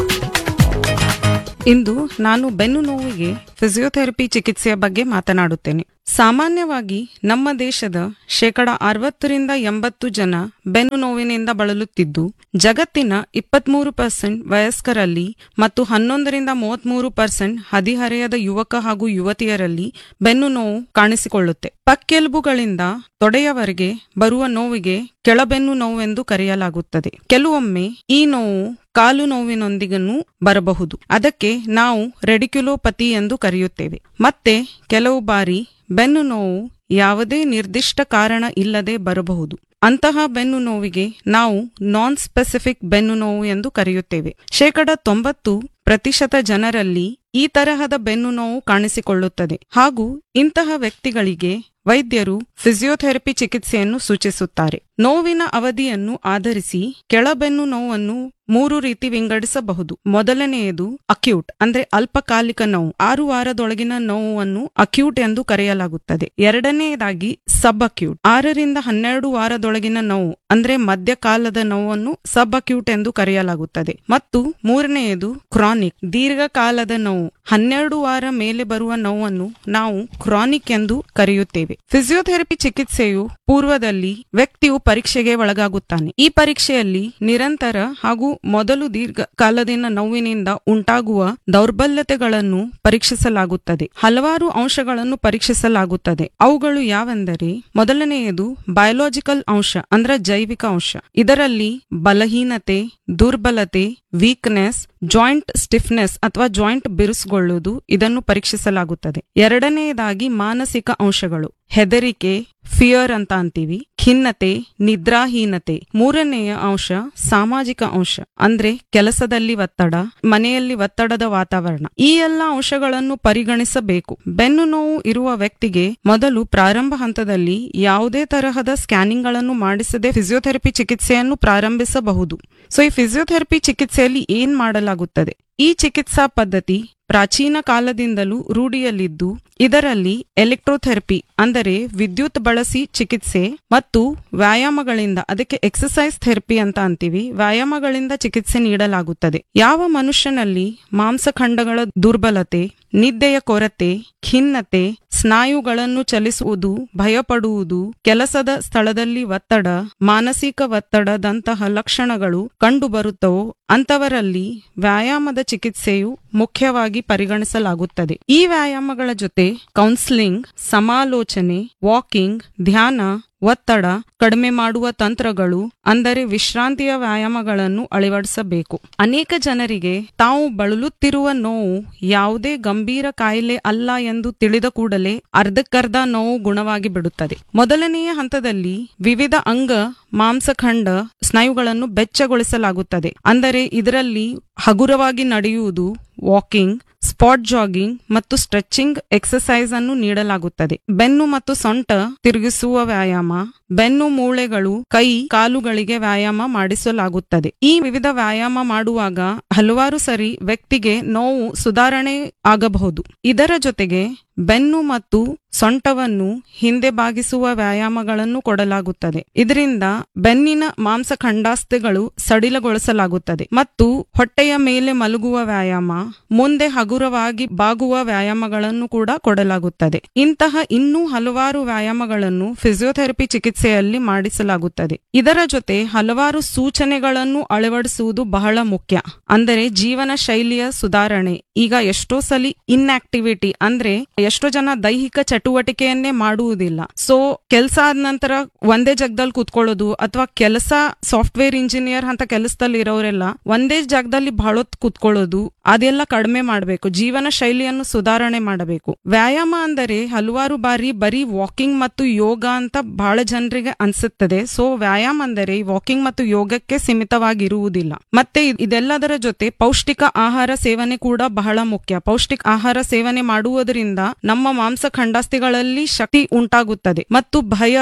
ಇಂದು ನಾನು ಬೆನ್ನು ನೋವಿಗೆ ಫಿಸಿಯೋಥೆರಪಿ ಚಿಕಿತ್ಸೆಯ ಬಗ್ಗೆ ಮಾತನಾಡುತ್ತೇನೆ ಸಾಮಾನ್ಯವಾಗಿ ನಮ್ಮ ದೇಶದ ಶೇಕಡ ಅರವತ್ತರಿಂದ ಎಂಬತ್ತು ಜನ ಬೆನ್ನು ನೋವಿನಿಂದ ಬಳಲುತ್ತಿದ್ದು ಜಗತ್ತಿನ ಇಪ್ಪತ್ಮೂರು ಪರ್ಸೆಂಟ್ ವಯಸ್ಕರಲ್ಲಿ ಮತ್ತು ಹನ್ನೊಂದರಿಂದ ಮೂವತ್ಮೂರು ಪರ್ಸೆಂಟ್ ಹದಿಹರೆಯದ ಯುವಕ ಹಾಗೂ ಯುವತಿಯರಲ್ಲಿ ಬೆನ್ನು ನೋವು ಕಾಣಿಸಿಕೊಳ್ಳುತ್ತೆ ಪಕ್ಕೆಲುಬುಗಳಿಂದ ತೊಡೆಯವರೆಗೆ ಬರುವ ನೋವಿಗೆ ಕೆಳಬೆನ್ನು ನೋವೆಂದು ಕರೆಯಲಾಗುತ್ತದೆ ಕೆಲವೊಮ್ಮೆ ಈ ನೋವು ಕಾಲು ನೋವಿನೊಂದಿಗನ್ನು ಬರಬಹುದು ಅದಕ್ಕೆ ನಾವು ರೆಡಿಕ್ಯುಲೋಪತಿ ಎಂದು ಕರೆಯುತ್ತೇವೆ ಮತ್ತೆ ಕೆಲವು ಬಾರಿ ಬೆನ್ನು ನೋವು ಯಾವುದೇ ನಿರ್ದಿಷ್ಟ ಕಾರಣ ಇಲ್ಲದೆ ಬರಬಹುದು ಅಂತಹ ಬೆನ್ನು ನೋವಿಗೆ ನಾವು ನಾನ್ ಸ್ಪೆಸಿಫಿಕ್ ಬೆನ್ನು ನೋವು ಎಂದು ಕರೆಯುತ್ತೇವೆ ಶೇಕಡ ತೊಂಬತ್ತು ಪ್ರತಿಶತ ಜನರಲ್ಲಿ ಈ ತರಹದ ಬೆನ್ನು ನೋವು ಕಾಣಿಸಿಕೊಳ್ಳುತ್ತದೆ ಹಾಗೂ ಇಂತಹ ವ್ಯಕ್ತಿಗಳಿಗೆ ವೈದ್ಯರು ಫಿಸಿಯೋಥೆರಪಿ ಚಿಕಿತ್ಸೆಯನ್ನು ಸೂಚಿಸುತ್ತಾರೆ ನೋವಿನ ಅವಧಿಯನ್ನು ಆಧರಿಸಿ ಕೆಳಬೆನ್ನು ನೋವನ್ನು ಮೂರು ರೀತಿ ವಿಂಗಡಿಸಬಹುದು ಮೊದಲನೆಯದು ಅಕ್ಯೂಟ್ ಅಂದ್ರೆ ಅಲ್ಪಕಾಲಿಕ ನೋವು ಆರು ವಾರದೊಳಗಿನ ನೋವನ್ನು ಅಕ್ಯೂಟ್ ಎಂದು ಕರೆಯಲಾಗುತ್ತದೆ ಎರಡನೆಯದಾಗಿ ಸಬ್ ಅಕ್ಯೂಟ್ ಆರರಿಂದ ಹನ್ನೆರಡು ವಾರದೊಳಗಿನ ನೋವು ಅಂದ್ರೆ ಮಧ್ಯಕಾಲದ ನೋವನ್ನು ಸಬ್ ಅಕ್ಯೂಟ್ ಎಂದು ಕರೆಯಲಾಗುತ್ತದೆ ಮತ್ತು ಮೂರನೆಯದು ಕ್ರಾನಿಕ್ ದೀರ್ಘಕಾಲದ ನೋವು ಹನ್ನೆರಡು ವಾರ ಮೇಲೆ ಬರುವ ನೋವನ್ನು ನಾವು ಕ್ರಾನಿಕ್ ಎಂದು ಕರೆಯುತ್ತೇವೆ ಫಿಸಿಯೋಥೆರಪಿ ಚಿಕಿತ್ಸೆಯು ಪೂರ್ವದಲ್ಲಿ ವ್ಯಕ್ತಿಯು ಪರೀಕ್ಷೆಗೆ ಒಳಗಾಗುತ್ತಾನೆ ಈ ಪರೀಕ್ಷೆಯಲ್ಲಿ ನಿರಂತರ ಹಾಗೂ ಮೊದಲು ದೀರ್ಘಕಾಲದಿನ ನೋವಿನಿಂದ ಉಂಟಾಗುವ ದೌರ್ಬಲ್ಯತೆಗಳನ್ನು ಪರೀಕ್ಷಿಸಲಾಗುತ್ತದೆ ಹಲವಾರು ಅಂಶಗಳನ್ನು ಪರೀಕ್ಷಿಸಲಾಗುತ್ತದೆ ಅವುಗಳು ಯಾವೆಂದರೆ ಮೊದಲನೆಯದು ಬಯೋಲಾಜಿಕಲ್ ಅಂಶ ಅಂದ್ರೆ ಜೈವಿಕ ಅಂಶ ಇದರಲ್ಲಿ ಬಲಹೀನತೆ ದುರ್ಬಲತೆ ವೀಕ್ನೆಸ್ ಜಾಯಿಂಟ್ ಸ್ಟಿಫ್ನೆಸ್ ಅಥವಾ ಜಾಯಿಂಟ್ ಬಿರುಸುಗೊಳ್ಳುವುದು ಇದನ್ನು ಪರೀಕ್ಷಿಸಲಾಗುತ್ತದೆ ಎರಡನೆಯದಾಗಿ ಮಾನಸಿಕ ಅಂಶಗಳು ಹೆದರಿಕೆ ಫಿಯರ್ ಅಂತ ಅಂತೀವಿ ಖಿನ್ನತೆ ನಿದ್ರಾಹೀನತೆ ಮೂರನೆಯ ಅಂಶ ಸಾಮಾಜಿಕ ಅಂಶ ಅಂದ್ರೆ ಕೆಲಸದಲ್ಲಿ ಒತ್ತಡ ಮನೆಯಲ್ಲಿ ಒತ್ತಡದ ವಾತಾವರಣ ಈ ಎಲ್ಲ ಅಂಶಗಳನ್ನು ಪರಿಗಣಿಸಬೇಕು ಬೆನ್ನು ನೋವು ಇರುವ ವ್ಯಕ್ತಿಗೆ ಮೊದಲು ಪ್ರಾರಂಭ ಹಂತದಲ್ಲಿ ಯಾವುದೇ ತರಹದ ಸ್ಕ್ಯಾನಿಂಗ್ ಗಳನ್ನು ಮಾಡಿಸದೆ ಫಿಸಿಯೋಥೆರಪಿ ಚಿಕಿತ್ಸೆಯನ್ನು ಪ್ರಾರಂಭಿಸಬಹುದು ಸೊ ಈ ಫಿಸಿಯೋಥೆರಪಿ ಚಿಕಿತ್ಸೆಯಲ್ಲಿ ಏನ್ ಮಾಡಲಾಗುತ್ತದೆ ಈ ಚಿಕಿತ್ಸಾ ಪದ್ಧತಿ ಪ್ರಾಚೀನ ಕಾಲದಿಂದಲೂ ರೂಢಿಯಲ್ಲಿದ್ದು ಇದರಲ್ಲಿ ಎಲೆಕ್ಟ್ರೋಥೆರಪಿ ಅಂದರೆ ವಿದ್ಯುತ್ ಬಳಸಿ ಚಿಕಿತ್ಸೆ ಮತ್ತು ವ್ಯಾಯಾಮಗಳಿಂದ ಅದಕ್ಕೆ ಎಕ್ಸಸೈಸ್ ಥೆರಪಿ ಅಂತ ಅಂತೀವಿ ವ್ಯಾಯಾಮಗಳಿಂದ ಚಿಕಿತ್ಸೆ ನೀಡಲಾಗುತ್ತದೆ ಯಾವ ಮನುಷ್ಯನಲ್ಲಿ ಮಾಂಸಖಂಡಗಳ ದುರ್ಬಲತೆ ನಿದ್ದೆಯ ಕೊರತೆ ಖಿನ್ನತೆ ಸ್ನಾಯುಗಳನ್ನು ಚಲಿಸುವುದು ಭಯಪಡುವುದು ಕೆಲಸದ ಸ್ಥಳದಲ್ಲಿ ಒತ್ತಡ ಮಾನಸಿಕ ಒತ್ತಡದಂತಹ ಲಕ್ಷಣಗಳು ಕಂಡುಬರುತ್ತವೋ ಅಂತವರಲ್ಲಿ ವ್ಯಾಯಾಮದ ಚಿಕಿತ್ಸೆಯು ಮುಖ್ಯವಾಗಿ ಪರಿಗಣಿಸಲಾಗುತ್ತದೆ ಈ ವ್ಯಾಯಾಮಗಳ ಜೊತೆ ಕೌನ್ಸಿಲಿಂಗ್ ಸಮಾಲೋಚನೆ ವಾಕಿಂಗ್ ಧ್ಯಾನ ಒತ್ತಡ ಕಡಿಮೆ ಮಾಡುವ ತಂತ್ರಗಳು ಅಂದರೆ ವಿಶ್ರಾಂತಿಯ ವ್ಯಾಯಾಮಗಳನ್ನು ಅಳವಡಿಸಬೇಕು ಅನೇಕ ಜನರಿಗೆ ತಾವು ಬಳಲುತ್ತಿರುವ ನೋವು ಯಾವುದೇ ಗಂಭೀರ ಕಾಯಿಲೆ ಅಲ್ಲ ಎಂದು ತಿಳಿದ ಕೂಡಲೇ ಅರ್ಧಕ್ಕರ್ಧ ನೋವು ಗುಣವಾಗಿ ಬಿಡುತ್ತದೆ ಮೊದಲನೆಯ ಹಂತದಲ್ಲಿ ವಿವಿಧ ಅಂಗ ಮಾಂಸಖಂಡ ಸ್ನಾಯುಗಳನ್ನು ಬೆಚ್ಚಗೊಳಿಸಲಾಗುತ್ತದೆ ಅಂದರೆ ಇದರಲ್ಲಿ ಹಗುರವಾಗಿ ನಡೆಯುವುದು ವಾಕಿಂಗ್ ಸ್ಪಾಟ್ ಜಾಗಿಂಗ್ ಮತ್ತು ಸ್ಟ್ರೆಚಿಂಗ್ ಎಕ್ಸಸೈಸ್ ಅನ್ನು ನೀಡಲಾಗುತ್ತದೆ ಬೆನ್ನು ಮತ್ತು ಸೊಂಟ ತಿರುಗಿಸುವ ವ್ಯಾಯಾಮ ಬೆನ್ನು ಮೂಳೆಗಳು ಕೈ ಕಾಲುಗಳಿಗೆ ವ್ಯಾಯಾಮ ಮಾಡಿಸಲಾಗುತ್ತದೆ ಈ ವಿವಿಧ ವ್ಯಾಯಾಮ ಮಾಡುವಾಗ ಹಲವಾರು ಸರಿ ವ್ಯಕ್ತಿಗೆ ನೋವು ಸುಧಾರಣೆ ಆಗಬಹುದು ಇದರ ಜೊತೆಗೆ ಬೆನ್ನು ಮತ್ತು ಸೊಂಟವನ್ನು ಹಿಂದೆ ಬಾಗಿಸುವ ವ್ಯಾಯಾಮಗಳನ್ನು ಕೊಡಲಾಗುತ್ತದೆ ಇದರಿಂದ ಬೆನ್ನಿನ ಮಾಂಸಖಂಡಾಸ್ತೆಗಳು ಸಡಿಲಗೊಳಿಸಲಾಗುತ್ತದೆ ಮತ್ತು ಹೊಟ್ಟೆಯ ಮೇಲೆ ಮಲಗುವ ವ್ಯಾಯಾಮ ಮುಂದೆ ಹಗುರವಾಗಿ ಬಾಗುವ ವ್ಯಾಯಾಮಗಳನ್ನು ಕೂಡ ಕೊಡಲಾಗುತ್ತದೆ ಇಂತಹ ಇನ್ನೂ ಹಲವಾರು ವ್ಯಾಯಾಮಗಳನ್ನು ಫಿಸಿಯೋಥೆರಪಿ ಚಿಕಿತ್ಸೆಯಲ್ಲಿ ಮಾಡಿಸಲಾಗುತ್ತದೆ ಇದರ ಜೊತೆ ಹಲವಾರು ಸೂಚನೆಗಳನ್ನು ಅಳವಡಿಸುವುದು ಬಹಳ ಮುಖ್ಯ ಅಂದರೆ ಜೀವನ ಶೈಲಿಯ ಸುಧಾರಣೆ ಈಗ ಎಷ್ಟೋ ಸಲಿ ಇನ್ಆಕ್ಟಿವಿಟಿ ಅಂದ್ರೆ ಎಷ್ಟೋ ಜನ ದೈಹಿಕ ಚಟುವಟಿಕೆಯನ್ನೇ ಮಾಡುವುದಿಲ್ಲ ಸೊ ಕೆಲಸ ಆದ ನಂತರ ಒಂದೇ ಜಾಗದಲ್ಲಿ ಕೂತ್ಕೊಳ್ಳೋದು ಅಥವಾ ಕೆಲಸ ಸಾಫ್ಟ್ವೇರ್ ಇಂಜಿನಿಯರ್ ಅಂತ ಕೆಲಸದಲ್ಲಿ ಇರೋರೆಲ್ಲ ಒಂದೇ ಜಾಗದಲ್ಲಿ ಬಹಳ ಹೊತ್ತು ಕೂತ್ಕೊಳ್ಳೋದು ಅದೆಲ್ಲ ಕಡಿಮೆ ಮಾಡಬೇಕು ಜೀವನ ಶೈಲಿಯನ್ನು ಸುಧಾರಣೆ ಮಾಡಬೇಕು ವ್ಯಾಯಾಮ ಅಂದರೆ ಹಲವಾರು ಬಾರಿ ಬರೀ ವಾಕಿಂಗ್ ಮತ್ತು ಯೋಗ ಅಂತ ಬಹಳ ಜನರಿಗೆ ಅನ್ಸುತ್ತದೆ ಸೊ ವ್ಯಾಯಾಮ ಅಂದರೆ ವಾಕಿಂಗ್ ಮತ್ತು ಯೋಗಕ್ಕೆ ಸೀಮಿತವಾಗಿರುವುದಿಲ್ಲ ಮತ್ತೆ ಇದ್- ಇದೆಲ್ಲದರ ಜೊತೆ ಪೌಷ್ಟಿಕ ಆಹಾರ ಸೇವನೆ ಕೂಡ ಬಹಳ ಮುಖ್ಯ ಪೌಷ್ಟಿಕ ಆಹಾರ ಸೇವನೆ ಮಾಡುವುದರಿಂದ ನಮ್ಮ ಮಾಂಸಖಂಡಾಸ್ತಿಗಳಲ್ಲಿ ಶಕ್ತಿ ಉಂಟಾಗುತ್ತದೆ ಮತ್ತು ಭಯ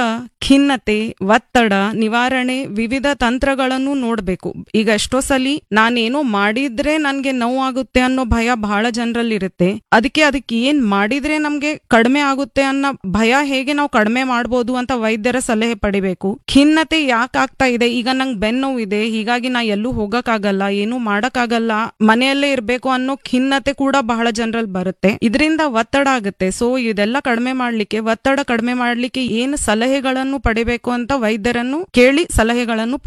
ಖಿನ್ನತೆ ಒತ್ತಡ ನಿವಾರಣೆ ವಿವಿಧ ತಂತ್ರಗಳನ್ನು ನೋಡ್ಬೇಕು ಈಗ ಎಷ್ಟೋ ಸಲಿ ನಾನೇನೋ ಮಾಡಿದ್ರೆ ನನ್ಗೆ ನೋವಾಗುತ್ತೆ ಅನ್ನೋ ಭಯ ಬಹಳ ಜನರಲ್ಲಿ ಇರುತ್ತೆ ಅದಕ್ಕೆ ಅದಕ್ಕೆ ಏನ್ ಮಾಡಿದ್ರೆ ನಮ್ಗೆ ಕಡಿಮೆ ಆಗುತ್ತೆ ಅನ್ನೋ ಭಯ ಹೇಗೆ ನಾವು ಕಡಿಮೆ ಮಾಡ್ಬೋದು ಅಂತ ವೈದ್ಯರ ಸಲಹೆ ಪಡಿಬೇಕು ಖಿನ್ನತೆ ಯಾಕೆ ಆಗ್ತಾ ಇದೆ ಈಗ ನಂಗೆ ಬೆನ್ನೋವು ಇದೆ ಹೀಗಾಗಿ ನಾ ಎಲ್ಲೂ ಹೋಗಕ್ಕಾಗಲ್ಲ ಏನು ಮಾಡಕ್ಕಾಗಲ್ಲ ಮನೆಯಲ್ಲೇ ಇರ್ಬೇಕು ಅನ್ನೋ ಖಿನ್ನತೆ ಕೂಡ ಬಹಳ ಜನರಲ್ಲಿ ಬರುತ್ತೆ ಇದರಿಂದ ಒತ್ತಡ ಆಗುತ್ತೆ ಸೊ ಇದೆಲ್ಲ ಕಡಿಮೆ ಮಾಡ್ಲಿಕ್ಕೆ ಒತ್ತಡ ಕಡಿಮೆ ಮಾಡ್ಲಿಕ್ಕೆ ಏನು ಸಲಹೆಗಳನ್ನು ಪಡಿಬೇಕು ಅಂತ ವೈದ್ಯರನ್ನು ಕೇಳಿ ಸಲಹೆಗಳನ್ನು